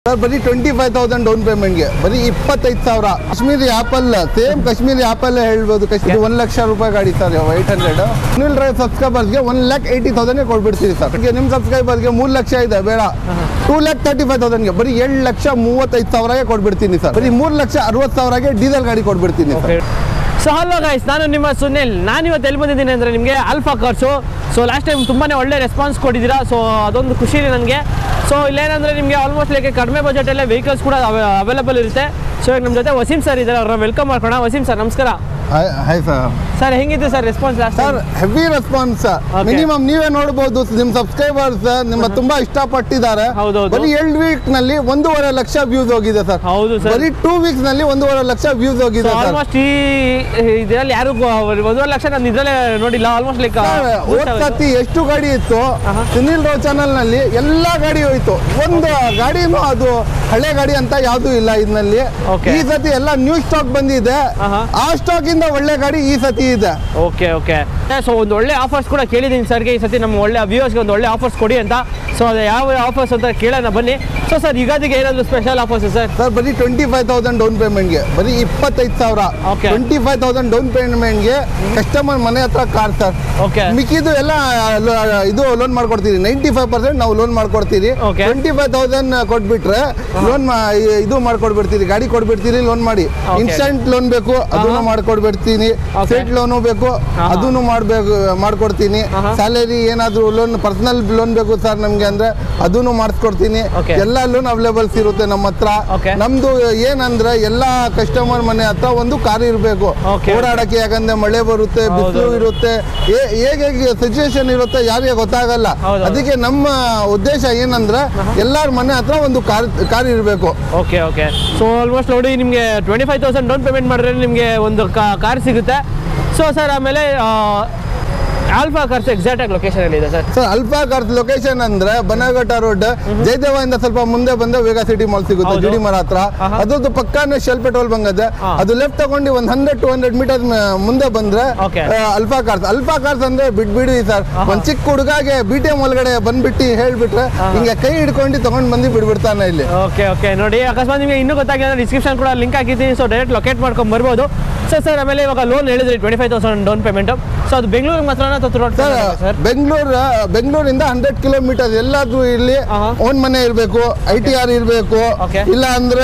Sir ಬರೀ twenty five thousand down ಪೇಮೆಂಟ್ಗೆ ಬರೀ ಇಪ್ಪತ್ತೈದು ಸಾವಿರ Kashmiri apple same Kashmiri apple ಹೇಳ್ಬೋದು ಕಶ್- ಇದು ಒಂದ್ ಲಕ್ಷ ರೂಪಾಯಿ ಗಾಡಿ sir eight hundred Sunil drive ಸಬ್ಸ್ಕ್ರೈಬರ್ಸ್ಗೆ ಒನ್ ಲ್ಯಾಕ್ ಏಯ್ಟಿ ತೌಸಂಡ್ಗೆ ಕೊಟ್ಬಿಡ್ತೀವಿ ಸರ್ ಈಗ ನಿಮ್ಮ ಸಬ್ಸ್ಕ್ರೈಬರ್ಗೆ ಮೂರು ಲಕ್ಷ ಇದೆ ಬೇಡ ಟೂ ಲ್ಯಾಕ್ ತರ್ಟಿ ಫೈವ್ ತೌಸಂಡ್ಗೆ ಬರೀ ಏಳು ಲಕ್ಷ ಮೂವತ್ತೈದು ಸಾವಿರಗೆ ಕೊಟ್ಬಿಡ್ತೀನಿ ಸರ್ ಬರೀ ಮೂರು ಲಕ್ಷ ಅರವತ್ತು ಸಾವಿರಗೆ ಡೀಸೆಲ್ ಗಾಡಿ ಕೊಟ್ಬಿಡ್ತೀನಿ ಸರ್ ಸೊ ಹಲೋ ಗೈಸ್ ನಾನು ನಿಮ್ಮ ಸುನಿಲ್ ನಾನು ಇವತ್ತು ಎಲ್ಲಿ ಬಂದಿದ್ದೀನಿ ಅಂದರೆ ನಿಮಗೆ Alpha Cars so last time ತುಂಬಾ ಒಳ್ಳೆ ರೆಸ್ಪಾನ್ಸ್ ಕೊಟ್ಟಿದ್ದೀರಾ ಸೊ ಅದೊಂದು ಖುಷಿ ಇದೆ ನನಗೆ ಸೊ ಇಲ್ಲೇನಂದರೆ ನಿಮಗೆ ಆಲ್ಮೋಸ್ಟ್ ಲೈಕ್ ಕಡಿಮೆ ಬಜೆಟಲ್ಲೇ ವೆಹಿಕಲ್ಸ್ ಕೂಡ ಅವೈಲೇಬಲ್ ಇರುತ್ತೆ ಸೊ ಈಗ ನಮ್ಮ ಜೊತೆ ವಸೀಂ ಸರ್ ಇದ್ದಾರೆ ಅವ್ರನ್ನ ವೆಲ್ಕಮ್ ಮಾಡ್ಕೋಣ ವಸೀಂ ಸರ್ ನಮಸ್ಕಾರ ಹಾಯ್ ಸರ್ ಸರ್ ಹೆಂಗಿತ್ತು sir response last sir heavy response Okay. Minimum ನೀವೇ ನೋಡಬಹುದು ನಿಮ್ ಸಬ್ಸ್ಕ್ರೈಬರ್ಸ್ ನಿಮ್ಮ ತುಂಬಾ ಇಷ್ಟಪಟ್ಟಿದ್ದಾರೆ ಹೌದೌದು. ಬರೀ ಎರಡು ವೀಕ್ ನಲ್ಲಿ ಒಂದೂವರೆ ಲಕ್ಷ ವ್ಯೂಸ್ ಹೋಗಿದೆ ಸರ್ ಹೌದು ಸರ್ ಬರೀ ಟೂ ವೀಕ್ಸ್ ನಲ್ಲಿ ಒಂದೂವರೆ ಲಕ್ಷ ವ್ಯೂಸ್ ಹೋಗಿದೆ ಸರ್ ಆಲ್ಮೋಸ್ಟ್ ಈ ಇದರಲ್ಲಿ ಯಾರು ಒಂದೂವರೆ ಲಕ್ಷ ನಾನು ಇದರಲ್ಲೇ ನೋಡಿಲ್ಲ ಆಲ್ಮೋಸ್ಟ್ ಲೈಕ್ ಹೋದ್ ಸತಿ ಎಷ್ಟು ಗಾಡಿ ಇತ್ತು ಆಹಾ. ಸುನಿಲ್ ರಾವ್ ಚಾನಲ್ ನಲ್ಲಿ ಎಲ್ಲಾ ಗಾಡಿ ಹೋಯ್ತು ಒಂದು ಗಾಡಿನೂ ಅದು ಹಳೆ ಗಾಡಿ ಅಂತ ಯಾವ್ದು ಇಲ್ಲ ಇದರಲ್ಲಿ Okay. ಈ ಸತಿ ಎಲ್ಲ ನ್ಯೂ ಸ್ಟಾಕ್ ಬಂದಿದೆ ಆಹಾ. ಆ ಸ್ಟಾಕ್ ಇಂದ ಒಳ್ಳೆ ಗಾಡಿ ಈ ಸತಿ ಇದೆ ಓಕೆ ಓಕೆ ಸೊ ಒಂದು ಒಳ್ಳೆ ಆಫರ್ಸ್ ಕೂಡ ಕೇಳಿದ್ದೀನಿ ಸರ್ಗೆ ಈ ಸತಿ ನಮ್ಮ ಒಳ್ಳೆ ವ್ಯೂವರ್ಸ್ಗೆ ಒಂದು ಒಳ್ಳೆ ಆಫರ್ಸ್ ಕೊಡಿ ಅಂತ ಸೊ ಅದು ಯಾವ ಆಫರ್ಸ್ ಅಂತ ಕೇಳೋಣ ಬನ್ನಿ ಸೊ ಸರ್ ಯುಗಾದಿಗೆ ಏನಾದರೂ ಸ್ಪೆಷಲ್ ಆಫರ್ಸ್ ಸರ್ ಸರ್ ಬರೀ ಟ್ವೆಂಟಿ ಫೈವ್ ತೌಸಂಡ್ ಡೌನ್ ಪೇಮೆಂಟ್ಗೆ ಬರೀ ಇಪ್ಪತ್ತೈದು ಸಾವಿರ Okay. Twenty five thousand down ಪೇಮೆಂಟ್ಗೆ ಕಸ್ಟಮರ್ ಮನೆ ಹತ್ರ ಕಾರ್ ಸರ್ ಓಕೆ ಮಿಕ್ಕಿದ್ದು ಎಲ್ಲ ಲೋ- ಇದು ಲೋನ್ ಮಾಡ್ಕೊಡ್ತೀರಿ ನೈಂಟಿ ಫೈವ್ ಪರ್ಸೆಂಟ್ ನಾವು ಲೋನ್ ಮಾಡ್ಕೊಡ್ತೀರಿ Okay. ಟ್ವೆಂಟಿ ಫೈವ್ ತೌಸಂಡ್ ಕೊಟ್ಬಿಟ್ರೆ ಲೋನ್ ಇದು ಮಾಡ್ಕೊಡ್ಬಿಡ್ತೀರಿ ಗಾಡಿ ಕೊಟ್ಬಿಡ್ತೀರಿ ಲೋನ್ ಮಾಡಿ Okay. ಇನ್ಸ್ಟಂಟ್ ಲೋನ್ ಬೇಕು ಅದನ್ನು ಮಾಡ್ಕೊಡ್ಬಿಡ್ತೀನಿ Okay. ಸ್ಟೇಟ್ ಲೋನು ಬೇಕು ಆಹಾ. ಅದನ್ನು ಮಾಡ್ಬೇಕು ಮಾಡ್ಕೊಡ್ತೀನಿ ಆಹಾ. ಸ್ಯಾಲರಿ ಏನಾದರೂ ಲೋನ್ ಪರ್ಸನಲ್ ಲೋನ್ ಬೇಕು ಸರ್ ನಮಗೆ ಅಂದ್ರೆ ಅದನ್ನು ಮಾಡಿಸ್ಕೊಡ್ತೀನಿ Okay. ಎಲ್ಲ ಲೋನ್ ಅವೈಲೇಬಲ್ಸ್ ಇರುತ್ತೆ ನಮ್ಮ ಹತ್ರ Okay. ನಮ್ದು ಏನಂದ್ರೆ ಎಲ್ಲ ಕಸ್ಟಮರ್ ಮನೆ ಹತ್ರ ಒಂದು ಕಾರ್ ಇರಬೇಕು Okay. ಓಡಾಡಕ್ಕೆ ಯಾಕಂದ್ರೆ ಮಳೆ ಬರುತ್ತೆ ಹೌದು, ಬಿಸಿಲು ಹೌದು. ಇರುತ್ತೆ ಹೇ- ಹೇಗೆ ಸಿಚುವೇಶನ್ ಇರುತ್ತೆ ಯಾರಿಗೆ ಗೊತ್ತಾಗಲ್ಲ ಹೌದು, ಹೌದು. ಅದಕ್ಕೆ ನಮ್ಮ ಉದ್ದೇಶ ಏನಂದ್ರೆ ಎಲ್ಲಾರ ಮನೆ ಹತ್ರ ಒಂದು ಕಾರ್ ಕಾರ್ ಇರಬೇಕು ಓಕೆ ಓಕೆ ಸೊ ಆಲ್ಮೋಸ್ಟ್ ನೋಡಿ ನಿಮಗೆ twenty five thousand down payment ಮಾಡಿದ್ರೆ ನಿಮಗೆ ಒಂದು ಕಾರ್ ಸಿಗುತ್ತೆ ಸೊ ಸರ್ ಆಮೇಲೆ ಆಲ್ಫಾ ಕಾರ್ಸ್ ಎಕ್ಸಾಕ್ಟ್ ಆಗಿ ಲೊಕೇಶನ್ ಎಲ್ಲಿದೆ sir sir Alpha Cars location ಅಂದ್ರೆ ಬನಘಟ್ಟ ರೋಡ್ ಜಯದೇವ ಇಂದ ಸ್ವಲ್ಪ ಮುಂದೆ ಬಂದ್ರೆ ವೇಗ ಸಿಟಿ ಮಾಲ್ ಸಿಗುತ್ತೆ ಹೌದು. ಜಿಡಿ ಮರ ಹತ್ರ ಆಹಾ. ಅದ್ರದ್ದು ಪಕ್ಕಾನೆ ಶೆಲ್ ಪೆಟ್ರೋಲ್ ಬಂಕ್ ಇದೆ ಹಾ. ಅದು ಲೆಫ್ಟ್ ತಗೊಂಡು ಒಂದ್ ಹಂಡ್ರೆಡ್ ಟು ಹಂಡ್ರೆಡ್ ಮೀಟರ್ ಮುಂದೆ ಬಂದ್ರೆ Okay. ಆ, ಅಲ್ಫಾ ಕಾರ್ಸ್ ಅಲ್ಫಾ ಕಾರ್ಸ್ ಅಂದ್ರೆ ಬಿಟ್ಬಿಡಿ ಸರ್ ಆಹಾ. ಒಂದ್ ಚಿಕ್ಕ ಹುಡುಗಾಗೆ ಬಿ ಟಿ ಎಂ ಒಳಗಡೆ ಬಂದ್ಬಿಟ್ಟು ಹೇಳ್ಬಿಟ್ರೆ ಹಿಂಗೆ ಕೈ ಹಿಡ್ಕೊಂಡು ತಗೊಂಡ್ ಬಂದು ಬಿಡ್ಬಿಡ್ತಾನೆ ಇಲ್ಲಿ ಓಕೆ ಓಕೆ ನೋಡಿ ಅಕಸ್ಮಾತ್ ನಿಮಗೆ ಇನ್ನೂ ಗೊತ್ತಾಗಿಲ್ಲ ಡಿಸ್ಕ್ರಿಪ್ಷನ್ ಕೂಡ ಲಿಂಕ್ ಹಾಕಿದ್ದೀನಿ ಸೊ ಡೈರೆಕ್ಟ್ ಲೊಕೇಟ್ ಮಾಡ್ಕೊಂಡು ಬರ್ಬೋದು ಸರ್ ಸರ್ ಆಮೇಲೆ ಇವಾಗ ಲೋನ್ ಹೇಳಿದ್ರಿ twenty five thousand down payment so ಅದು ಬೆಂಗಳೂರಿಗೆ ಮಾತ್ರನಾ ಅಥವಾ ರೋಡ್ ಸರ್ ಸರ್ ಬೆಂಗಳೂರು ಬೆಂಗಳೂರಿಂದ ಹಂಡ್ರೆಡ್ ಕಿಲೋಮೀಟರ್ ಎಲ್ಲಾದ್ರೂ ಇಲ್ಲಿ ಆಹಾ. ಓನ್ ಮನೆ ಇರಬೇಕು ಐ ಟಿ ಆರ್ ಇರಬೇಕು Okay. ಇಲ್ಲ ಅಂದ್ರೆ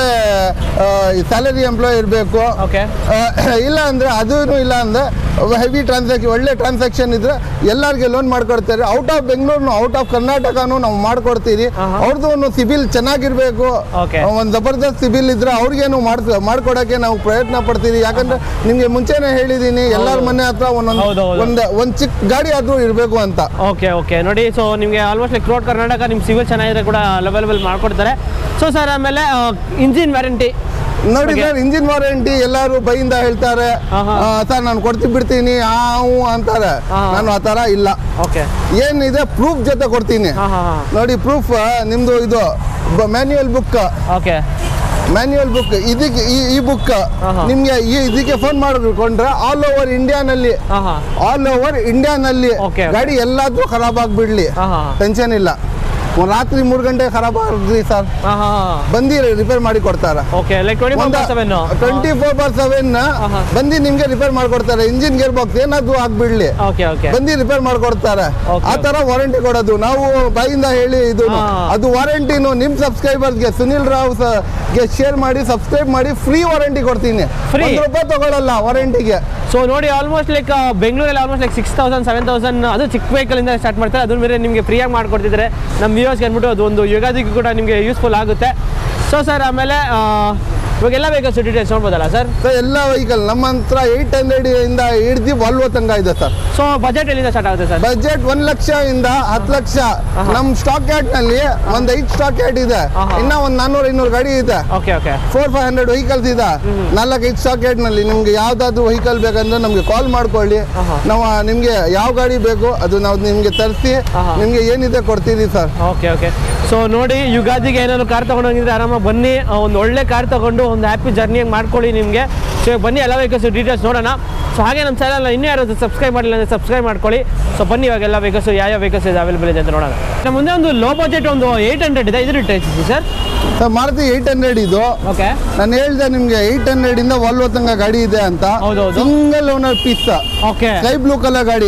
ಸ್ಯಾಲರಿ ಎಂಪ್ಲಾಯ್ ಇರಬೇಕು ಓಕೆ ಇಲ್ಲ ಅಂದ್ರೆ ಅದೂ ಇಲ್ಲ ಅಂದ್ರೆ ಹೆವಿ ಟ್ರಾನ್ಸಾಕ್ಷನ್ ಒಳ್ಳೆ ಟ್ರಾನ್ಸಾಕ್ಷನ್ ಇದ್ರೆ ಎಲ್ಲರಿಗೆ ಲೋನ್ ಮಾಡ್ಕೊಡ್ತಾರೆ out of Bengaluru out of ಕರ್ನಾಟಕನು ನಾವು ಮಾಡ್ಕೊಡ್ತೀವಿ ಆಹಾ. ಅವ್ರದ್ದು ಒಂದು ಸಿಬಿಲ್ ಚೆನ್ನಾಗಿರ್ಬೇಕು Okay. ಒಂದು ಜಬರ್ದಸ್ತ್ ಸಿಬಿಲ್ ಇದ್ರೆ ಅವ್ರಿಗೇನು ಮಾಡ್ಸ್ ಮಾಡ್ಕೊಡಕ್ಕೆ ನಾವು ಪ್ರಯತ್ನ ಪಡ್ತೀವಿ ಯಾಕಂದ್ರೆ ನಿಮ್ಗೆ ಮುಂಚೆನೆ ಹೇಳಿದೀನಿ ಎಲ್ಲರ ಮನೆ ಹತ್ರ ಒಂದೊಂದು ಹೌದು, ಹೌದು. ಒಂದು ಒಂದ್ ಚಿಕ್ಕ ಗಾಡಿ ಆದ್ರೂ ಇರಬೇಕು ಅಂತ ಓಕೆ ಓಕೆ ನೋಡಿ ಸೊ ನಿಮಗೆ ಆಲ್ಮೋಸ್ಟ್ ಲೈಕ್ ರೋಡ್ ಕರ್ನಾಟಕ ನಿಮ್ಮ ಸಿವಿಲ್ ಚೆನ್ನಾಗಿದ್ರೆ ಕೂಡ ಅವೈಲೇಬಲ್ ಮಾಡ್ಕೊಡ್ತಾರೆ ಸೊ ಸರ್ ಆಮೇಲೆ ಇಂಜಿನ್ ವ್ಯಾರಂಟಿ ನೋಡಿ Okay. ಸರ್ ಇಂಜಿನ್ ವಾರಂಟಿ ಎಲ್ಲರೂ ಬೈಯಿಂದ ಹೇಳ್ತಾರೆ ಆಹಾ. ಸರ್ ನಾನು ಕೊಡ್ತಿ ಬಿಡ್ತೀನಿ ಹಾವು ಅಂತಾರೆ ಆಹಾ. ನಾನು ಆ ಥರ ಇಲ್ಲ ಓಕೆ ಏನಿದೆ ಪ್ರೂಫ್ ಜೊತೆ ಕೊಡ್ತೀನಿ ಹಾಂ ಹಾಂ ಹಾಂ ನೋಡಿ ಪ್ರೂಫ್ ನಿಮ್ದು ಇದು manual book okay manual book ಇದಕ್ಕೆ ಈ ಈ ಬುಕ್ ಆಹಾ. ನಿಮ್ಗೆ ಈ ಇದಕ್ಕೆ ಫೋನ್ ಮಾಡಿಕೊಂಡ್ರೆ ಆಲ್ ಓವರ್ ಇಂಡಿಯಾನಲ್ಲಿ ಹಾಂ ಹಾಂ ಆಲ್ ಓವರ್ ಇಂಡಿಯಾನಲ್ಲಿ Okay, okay. ಗಾಡಿ ಎಲ್ಲಾದ್ರೂ ಖರಾಬ್ ಆಗ್ಬಿಡ್ಲಿ ಹಾಂ ಹಾಂ ಟೆನ್ಷನ್ ಇಲ್ಲ ಒಂದ್ ರಾತ್ರಿ ಮೂರು ಗಂಟೆ ಖರಾಬ್ ಆಗ್ರಿ ಸರ್ ಹಾಂ ಹಾಂ ಬಂದು ರಿಪೇರ್ ಮಾಡಿ ಕೊಡ್ತಾರೆ okay like twenty four seven twenty four bar seven ಆಹಾ. ಬಂದು ನಿಮ್ಗೆ ರಿಪೇರ್ ಮಾಡ್ಕೊಡ್ತಾರೆ ಇಂಜಿನ್ ಗೇರ್ ಬಾಕ್ಸ್ ಏನಾದ್ರು ಆಗ್ಬಿಡ್ಲಿ ಓಕೆ ಓಕೆ ಬಂದು ರಿಪೇರ್ ಮಾಡ್ಕೊಡ್ತಾರೆ Okay. ಆ ತರ ವಾರಂಟಿ ಕೊಡೋದು ನಾವು ಬಾಯಿಂದ ಹೇಳಿ ಇದು ಹಾ. ಅದು ವಾರಂಟಿನು ನಿಮ್ ಸಬ್ಸ್ಕ್ರೈಬರ್ಸ್ಗೆ ಸುನಿಲ್ ರಾವ್ ಸ- ಗೆ ಶೇರ್ ಮಾಡಿ ಸಬ್ಸ್ಕ್ರೈಬ್ ಮಾಡಿ ಫ್ರೀ ವಾರಂಟಿ ಕೊಡ್ತೀನಿ Free? ಒಂದು ರೂಪಾಯಿ ತಗೊಳ್ಳಲ್ಲ ವಾರಂಟಿಗೆ ಸೊ ನೋಡಿ ಆಲ್ಮೋಸ್ಟ್ ಲೈಕ್ ಬೆಂಗಳೂರಲ್ಲಿ almost like six thousand seven thousand ಅದು ಚಿಕ್ಕ ವೆಹಿಕಲಿಂದ ಸ್ಟಾರ್ಟ್ ಮಾಡ್ತಾರೆ ಅದ್ರ ಮೇಲೆ ನಿಮಗೆ ಫ್ರೀಯಾಗಿ ಮಾಡ್ಕೊಡ್ತಿದ್ದಾರೆ ನಮ್ಮ ವ್ಯೂವರ್ಸ್ಗೆ ಅಂದ್ಬಿಟ್ಟು ಅದು ಒಂದು ಯುಗಾದಿಗೂ ಕೂಡ ನಿಮಗೆ ಯೂಸ್ಫುಲ್ ಆಗುತ್ತೆ ಸೊ ಸರ್ ಆಮೇಲೆ ಆ, ಇವಾಗ ಎಲ್ಲ ವೆಹಿಕಲ್ಸ್ ಡೀಟೇಲ್ಸ್ ನೋಡ್ಬೋದಲ್ಲ ಸರ್ ಸೊ ಎಲ್ಲ ವೆಹಿಕಲ್ ನಮ್ಮ ಹತ್ರ ಏಯ್ಟ್ ಹಂಡ್ರೆಡ್ ಇಂದ ಹಿಡ್ದು ವಾಲ್ವೋ ತನಕ ಇದೆ ಸರ್ ಸೊ ಬಜೆಟ್ ಎಲ್ಲಿಂದ ಸ್ಟಾರ್ಟ್ ಆಗುತ್ತೆ ಸರ್ ಬಜೆಟ್ ಒಂದ್ ಲಕ್ಷ ಇಂದ ಹತ್ತು ಲಕ್ಷ ನಮ್ ಸ್ಟಾಕ್ ಯಾರ್ಡ್ ನಲ್ಲಿ ಒಂದ್ ಐದ್ ಸ್ಟಾಕ್ ಯಾರ್ಡ್ ಇದೆ ಆಹಾ. ಇನ್ನ ಒಂದ್ ನಾನ್ನೂರ ಐನೂರು ಗಾಡಿ ಇದೆ okay okay four five hundred vehicles ಇದೆ ನಾಲ್ಕೈದು ಸ್ಟಾಕ್ ಯಾರ್ಡ್ ನಲ್ಲಿ ನಿಮ್ಗೆ ಯಾವ್ದಾದ್ರು ವೆಹಿಕಲ್ ಬೇಕಂದ್ರೆ ನಮ್ಗೆ ಕಾಲ್ ಮಾಡ್ಕೊಳ್ಳಿ ಆಹಾ. ನಾವು ನಿಮ್ಗೆ ಯಾವ ಗಾಡಿ ಬೇಕು ಅದು ನಾವು ನಿಮ್ಗೆ ತರಿಸಿ ಆಹಾ. ನಿಮ್ಗೆ ಏನಿದೆ ಕೊಡ್ತೀವಿ ಸರ್ ಓಕೆ ಓಕೆ ಸೊ ನೋಡಿ ಯುಗಾದಿಗೆ ಏನಾದ್ರು ಕಾರ್ ತಗೊಂಡೋಗಿದ್ರೆ ಆರಾಮಾಗಿ ಬನ್ನಿ ಆ, ಒಂದು ಒಳ್ಳೆ ಕಾರ್ ತಗೊಂಡು ಒಂದು ಹ್ಯಾಪಿ ಜರ್ನಿ ಮಾಡ್ಕೊಳ್ಳಿ ನಿಮಗೆ ಸೊ ಇವಾಗ ಬನ್ನಿ ಎಲ್ಲ ವೆಹಿಕಲ್ಸ್ ಡೀಟೇಲ್ಸ್ ನೋಡೋಣ ಸೊ ಹಾಗೆ ನಮ್ಮ ಚಾನಲ್ ಇನ್ನೂ ಯಾರು ಸಬ್ಸ್ಕ್ರೈಬ್ ಮಾಡಿಲ್ಲ ಅಂದರೆ ಸಬ್ಸ್ಕ್ರೈಬ್ ಮಾಡ್ಕೊಳ್ಳಿ ಸೊ ಬನ್ನಿ ಇವಾಗ ಎಲ್ಲ ವೆಹಿಕಲ್ಸ್ ಯಾವ ವೆಹಿಕಲ್ಸ್ ಇದೆ ಅವೈಲೇಬಲ್ ಇದೆ ಅಂತ ನೋಡೋಣ ನಮ್ಮ ಮುಂದೆ ಒಂದು ಲೋ ಬಜೆಟ್ ಒಂದು ಏಯ್ಟ್ ಹಂಡ್ರೆಡ್ ಇದೆ ಇದು retails sir sir Maruti eight hundred ಇದು ಓಕೆ ನಾನು ಹೇಳ್ದೆ ನಿಮ್ಗೆ ಏಯ್ಟ್ ಹಂಡ್ರೆಡ್ ಇಂದ ವಾಲ್ವೋ ತನಕ ಗಾಡಿ ಇದೆ ಅಂತ ಹೌದೌದು. Single owner piece okay sky blue colour ಗಾಡಿ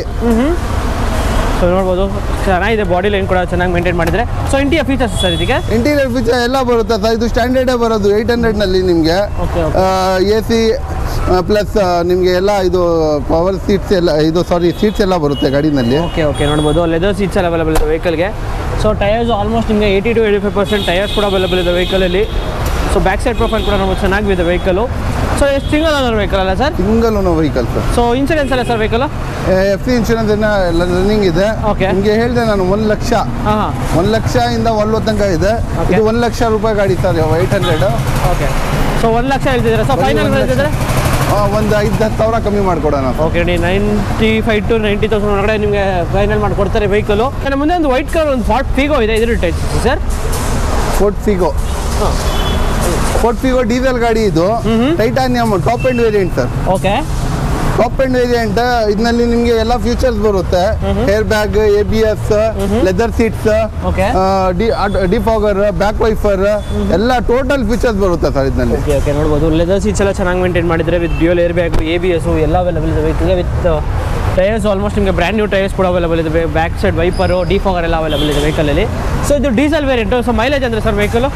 ಸೊ ನೋಡ್ಬೋದು ಚೆನ್ನಾಗಿದೆ ಬಾಡಿ ಲೈನ್ ಕೂಡ ಚೆನ್ನಾಗಿ ಮೇಂಟೈನ್ ಮಾಡಿದ್ರೆ ಸೊ ಇಂಟಿಯ ಫೀಚರ್ಸ್ ಸರ್ ಇದಕ್ಕೆ ಇಂಟೀರಿಯರ್ ಫೀಚರ್ ಎಲ್ಲ ಬರುತ್ತೆ ಸರ್ ಇದು ಸ್ಟ್ಯಾಂಡರ್ಡೇ ಬರೋದು ಏಯ್ಟ್ ಹಂಡ್ರೆಡ್ನಲ್ಲಿ ನಿಮಗೆ okay okay A C plus ನಿಮಗೆ ಎಲ್ಲ ಇದು ಪವರ್ ಸೀಟ್ಸ್ ಎಲ್ಲ ಇದು ಸಾರಿ ಸೀಟ್ಸ್ ಎಲ್ಲ ಬರುತ್ತೆ ಗಾಡಿನಲ್ಲಿ ಓಕೆ ಓಕೆ ನೋಡ್ಬೋದು ಲೆದರ್ ಸೀಟ್ಸ್ ಎಲ್ಲ ಅವೈಲೇಬಲ್ ಇದೆ ವೆಹಿಕಲ್ಗೆ ಸೊ ಟೈರ್ಸ್ ಆಲ್ಮೋಸ್ಟ್ ನಿಮಗೆ eighty to eighty five percent tyres ಕೂಡ ಅವೈಲೇಬಲ್ ಇದೆ ವೆಹಿಕಲಲ್ಲಿ ಸೊ ಬ್ಯಾಕ್ ಸೈಡ್ ಪ್ರೊಫೈಲ್ ಕೂಡ ನಮಗೆ ಚೆನ್ನಾಗಿದೆ ವೆಹಿಕಲು ಸೊ ಎಷ್ಟು ಸಿಂಗಲ್ ಓನರ್ ವೆಹಿಕಲ್ ಅಲ್ಲ sir single owner vehicle sir so insurance ಅಲ್ಲ sir vehicle F C insurance ಎಲ್ಲ ರನ್ನಿಂಗ್ ಇದೆ Okay. ನಿಮಗೆ ಹೇಳಿದೆ ನಾನು ಒಂದು ಲಕ್ಷ ಹಾಂ ಹಾಂ ಒಂದು ಲಕ್ಷ ಇಂದ ಒಲ್ವ ತನಕ ಇದೆ Okay. ಇದು ಒಂದು ಲಕ್ಷ ರೂಪಾಯಿ ಗಾಡಿ sir eight hundred okay so ಒಂದು ಲಕ್ಷ ಹೇಳ್ತಿದ್ದೀರಾ ಸೊ ಫೈನಲ್ ಹೇಳ್ತಿದ್ರೆ ಒಂದು ಐದು ಹತ್ತು ಸಾವಿರ ಕಮ್ಮಿ ಮಾಡಿಕೊಡೋಣ ಓಕೆ ನೀ ninety five to ninety thousand ಒಳಗಡೆ ನಿಮಗೆ ಫೈನಲ್ ಮಾಡಿಕೊಡ್ತಾರೆ ವೆಹಿಕಲು ನನ್ನ ಮುಂದೆ ಒಂದು ವೈಟ್ ಕಲರ್ ಒಂದು ಫಾರ್ಟ್ ಫೀಗೋ ಇದೆ ಇದ್ರ ಟೈಪ್ ಸರ್ ಫೋರ್ಟ್ ಫಿಗೋ ಹಾಂ ಫೋರ್ಟ್ ಫಿಗೋ ಡೀಸೆಲ್ ಗಾಡಿ ಇದು titanium top end variant sir okay top end variant ಇದರಲ್ಲಿ ನಿಮಗೆ ಎಲ್ಲ ಫೀಚರ್ಸ್ ಬರುತ್ತೆ air bag A B S leather seats Okay. Defogger back wiper ಎಲ್ಲ ಟೋಟಲ್ ಫೀಚರ್ಸ್ ಬರುತ್ತೆ ಸರ್ ಇದರಲ್ಲಿ ಓಕೆ ಓಕೆ ನೋಡ್ಬೋದು ಲೆದರ್ ಸೀಟ್ಸ್ ಎಲ್ಲ ಚೆನ್ನಾಗಿ ಮೇಂಟೈನ್ ಮಾಡಿದರೆ with dual air bag A B S ಎಲ್ಲ ಅವೈಲೇಬಲ್ ಇದೆ ವೆಹಿಕಲ್ಗೆ ವಿತ್ ಟೈರ್ಸ್ ಆಲ್ಮೋಸ್ಟ್ ನಿಮಗೆ ಬ್ರ್ಯಾಂಡ್ ನ್ಯೂ ಟೈರ್ಸ್ ಕೂಡ ಅವೈಲೇಬಲ್ ಇದೆ ಬ್ಯಾಕ್ ಸೈಡ್ ವೈಪರು ಡಿಫಾಗರ್ ಎಲ್ಲ ಅವೈಲೇಬಲ್ ಇದೆ ವೆಹಿಕಲಲ್ಲಿ ಸೊ ಇದು ಡೀಸೆಲ್ ವೇರಿಯಂಟು ಸೊ ಮೈಲೇಜ್ ಅಂದರೆ ಸರ್ ವೆಹಿಕಲು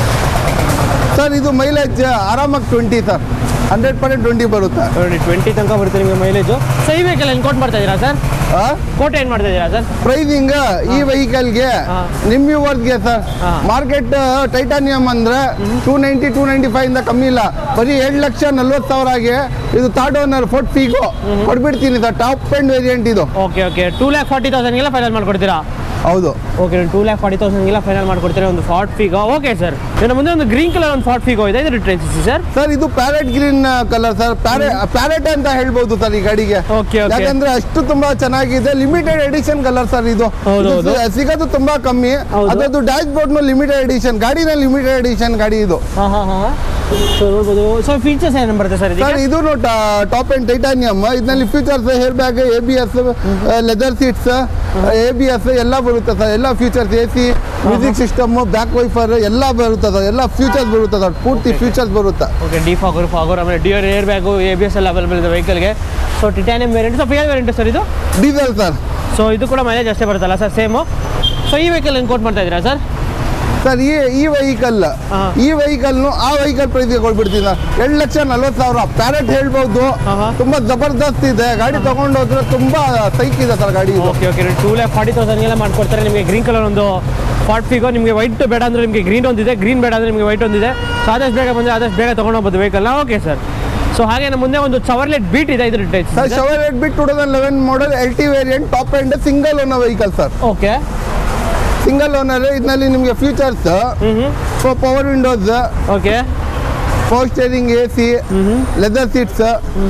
ಸರ್ ಇದು ಮೈಲೇಜ್ ಆರಾಮಾಗಿ twenty sir hundred percent twenty ಬರುತ್ತೆ ನೋಡಿ ಟ್ವೆಂಟಿ ತನಕ ಬರುತ್ತೆ ನಿಮಗೆ ಮೈಲೇಜು ಸೊ ಈ ವೆಹಿಕಲ್ ಏನು ಕೋಟ್ ಮಾಡ್ತಾ ಇದ್ದೀರಾ ಸರ್ ಕೋಟ್ ಏನು ಮಾಡ್ತಾ ಇದ್ದೀರಾ ಸರ್ ಪ್ರೈಸಿಂಗ್ ಈ ವೆಹಿಕಲ್ಗೆ ಹಾ. ನಿಮ್ ವ್ಯೂವರ್ಸ್ಗೆ ಸರ್ ಹಾ. ಮಾರ್ಕೆಟ್ ಟೈಟಾನಿಯಂ ಅಂದ್ರೆ two ninety two ninety five ಇಂದ ಕಮ್ಮಿ ಇಲ್ಲ ಬರೀ ಎರಡು ಲಕ್ಷ ನಲ್ವತ್ತು ಸಾವಿರಗೆ ಇದು ಥರ್ಡ್ ಓನರ್ ಫೋರ್ಟ್ ಫೀಗೋ ಕೊಡ್ಬಿಡ್ತೀನಿ ಸರ್ ಟಾಪ್ ಎಂಡ್ ವೇರಿಯಂಟ್ ಇದು okay okay two lakh forty ತೌಸಂಡ್ಗೆಲ್ಲ ಫೈನಲ್ ಮಾಡ್ಕೊಡ್ತೀರಾ ಹೌದು ಓಕೆ ಟೂ ಲ್ಯಾಕ್ ಫಾರ್ಟಿ ತೌಸಂಡ್ಗೆಲ್ಲ ಫೈನಲ್ ಮಾಡ್ಕೊಡ್ತೀರಾ ಒಂದು ಫಾರ್ಟ್ ಫೀಗೋ ಓಕೆ ಸರ್ ಇನ್ನು ಮುಂದೆ ಒಂದು ಗ್ರೀನ್ ಕಲರ್ ಒಂದು ಫಾರ್ಟ್ ಫೀಗೋ ಇದೆ ಇದು ಟ್ರೈನ್ಸ್ ಸರ್ ಸರ್ ಇದು parrot green colour sir parrot ಅಂತ ಹೇಳ್ಬೋದು ಸರ್ ಈ ಗಾಡಿಗೆ Okay, okay. ಯಾಕಂದ್ರೆ ಅಷ್ಟು ತುಂಬಾ ಚೆನ್ನಾಗಿದೆ ಲಿಮಿಟೆಡ್ ಎಡಿಷನ್ ಕಲರ್ ಸರ್ ಇದು ಹೌದು, ಇದು ಹೌದು. ಸಿಗೋದು ತುಂಬಾ ಕಮ್ಮಿ ಹೌದು. ಅದರದ್ದು ಡ್ಯಾಶ್ ಬೋರ್ಡ್ ಲಿಮಿಟೆಡ್ ಎಡಿಷನ್ ಗಾಡಿನ ಲಿಮಿಟೆಡ್ ಎಡಿಷನ್ ಗಾಡಿ ಇದು ಹಾಂ ಹಾಂ ಹಾಂ ಸೊ ನೋಡ್ಬೋದು ಸೊ ಫೀಚರ್ಸ್ ಏನು ಬರುತ್ತೆ ಸರ್ ಸರ್ ಇದಕ್ಕೆ ಇದು ಟಾಪ್ ಅಂಡ್ ಟೈಟಾನಿಯಂ ಇದರಲ್ಲಿ features air bag A B S leather seats A B S ಎಲ್ಲ ಬರುತ್ತೆ ಸರ್ ಎಲ್ಲ features A C music system back wiper ಎಲ್ಲ ಬರುತ್ತೆ ಸರ್ ಎಲ್ಲ ಫೀಚರ್ಸ್ ಬರುತ್ತೆ ಸರ್ ಪೂರ್ತಿ ಫೀಚರ್ಸ್ ಬರುತ್ತೆ ಓಕೆ ಡಿ ಫಾಗರ್ ಫಾಗರ್ ಆಮೇಲೆ ಡಿಯರ್ air bag A B S ಎಲ್ಲ ಅವೈಲೇಬಲ್ ಇದೆ ವೆಹಿಕಲ್ಗೆ ಸೊ ಟಿಟಾನಿಯಂ ವೇರಿಯಂಟ್ ಸೊ ಫಿಯರ್ ವೇರಿಯಂಟ್ ಸರ್ ಇದು ಡೀಸೆಲ್ ಸರ್ ಸೊ ಇದು ಕೂಡ ಮೈಲೇಜ್ ಅಷ್ಟೇ ಬರುತ್ತಲ್ಲ ಸರ್ ಸೇಮು ಸೊ ಈ ವೆಹಿಕಲ್ ಏನು ಕೋಟ್ ಮಾಡ್ತಾ ಇದ್ದೀರಾ ಸರ್ ಸರ್ ಈ ಈ ವೆಹಿಕಲ್ ಹಾ. ಈ ವೆಹಿಕಲ್ನು ಆ ವೆಹಿಕಲ್ ಪ್ರೈಸ್ಗೆ ಕೊಟ್ಬಿಡ್ತೀನಿ ಸರ್ ಎರಡು ಲಕ್ಷ ನಲ್ವತ್ತು ಸಾವಿರ ಪ್ಯಾರೆಟ್ ಹೇಳ್ಬೋದು ಹಾ, ಹಾ. ತುಂಬಾ ಜಬರ್ದಸ್ತ್ ಇದೆ ಗಾಡಿ ತಗೊಂಡು ಹೋದ್ರೆ ತುಂಬಾ ಸೈಕ್ ಇದೆ ಸರ್ ಗಾಡಿ ಇದು okay okay two lakh forty ತೌಸಂಡ್ಗೆಲ್ಲ ಮಾಡ್ಕೊಡ್ತಾರೆ ನಿಮಗೆ ಗ್ರೀನ್ ಕಲರ್ ಒಂದು ಫಾರ್ಟ್ ಫಿಗೋ ನಿಮಗೆ ವೈಟ್ ಬೇಡ ಅಂದರೆ ನಿಮಗೆ ಗ್ರೀನ್ ಒಂದಿದೆ ಗ್ರೀನ್ ಬೇಡ ಅಂದರೆ ನಿಮಗೆ ವೈಟ್ ಒಂದಿದೆ ಸೊ ಆದಷ್ಟು ಬೇಗ ಬಂದರೆ ಆದಷ್ಟು ಬೇಗ ತೊಗೊಂಡು ಹೋಗ್ಬೋದು ವೆಹಿಕಲ್ನ ಓಕೆ ಸರ್ ಸೊ ಹಾಗೆ ನಮ್ಮ ಮುಂದೆ ಒಂದು ಚವರ್ಲೆಟ್ ಬೀಟ್ ಇದೆ ಇದ್ರ sir Chevrolet Beat two thousand eleven model L T variant top end single owner vehicle sir okay single owner ಇದರಲ್ಲಿ ನಿಮಗೆ ಫೀಚರ್ಸ್ ಹ್ಞೂ ಹ್ಞೂ power windows okay power steering A C leather seats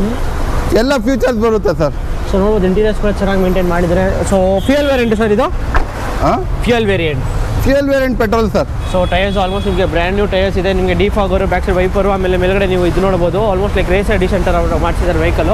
ಎಲ್ಲ features ಬರುತ್ತೆ sir so ನೋಡ್ಬೋದು interiors ಕೂಡ ಚೆನ್ನಾಗಿ maintain ಮಾಡಿದ್ದಾರೆ ಸೊ ಫ್ಯೂಯಲ್ ವೇರಿಯಂಟ್ ಸರ್ ಇದು fuel variant fuel variant petrol sir so tyres almost ನಿಮಗೆ ಬ್ರ್ಯಾಂಡ್ ನ್ಯೂ ಟೈರ್ಸ್ ಇದೆ ನಿಮಗೆ ಡೀಪ್ ಆಗೋರು ಬ್ಯಾಕ್ ಸೈಡ್ ವೈಪರು ಆಮೇಲೆ ಮೇಲ್ಗಡೆ ನೀವು ಇದು ನೋಡ್ಬೋದು ಆಲ್ಮೋಸ್ಟ್ ಲೈಕ್ ರೇಸ್ ಎಡಿಷನ್ ಥರ ಅವ್ರು ಮಾಡಿಸಿದ್ದಾರೆ ವೆಹಿಕಲು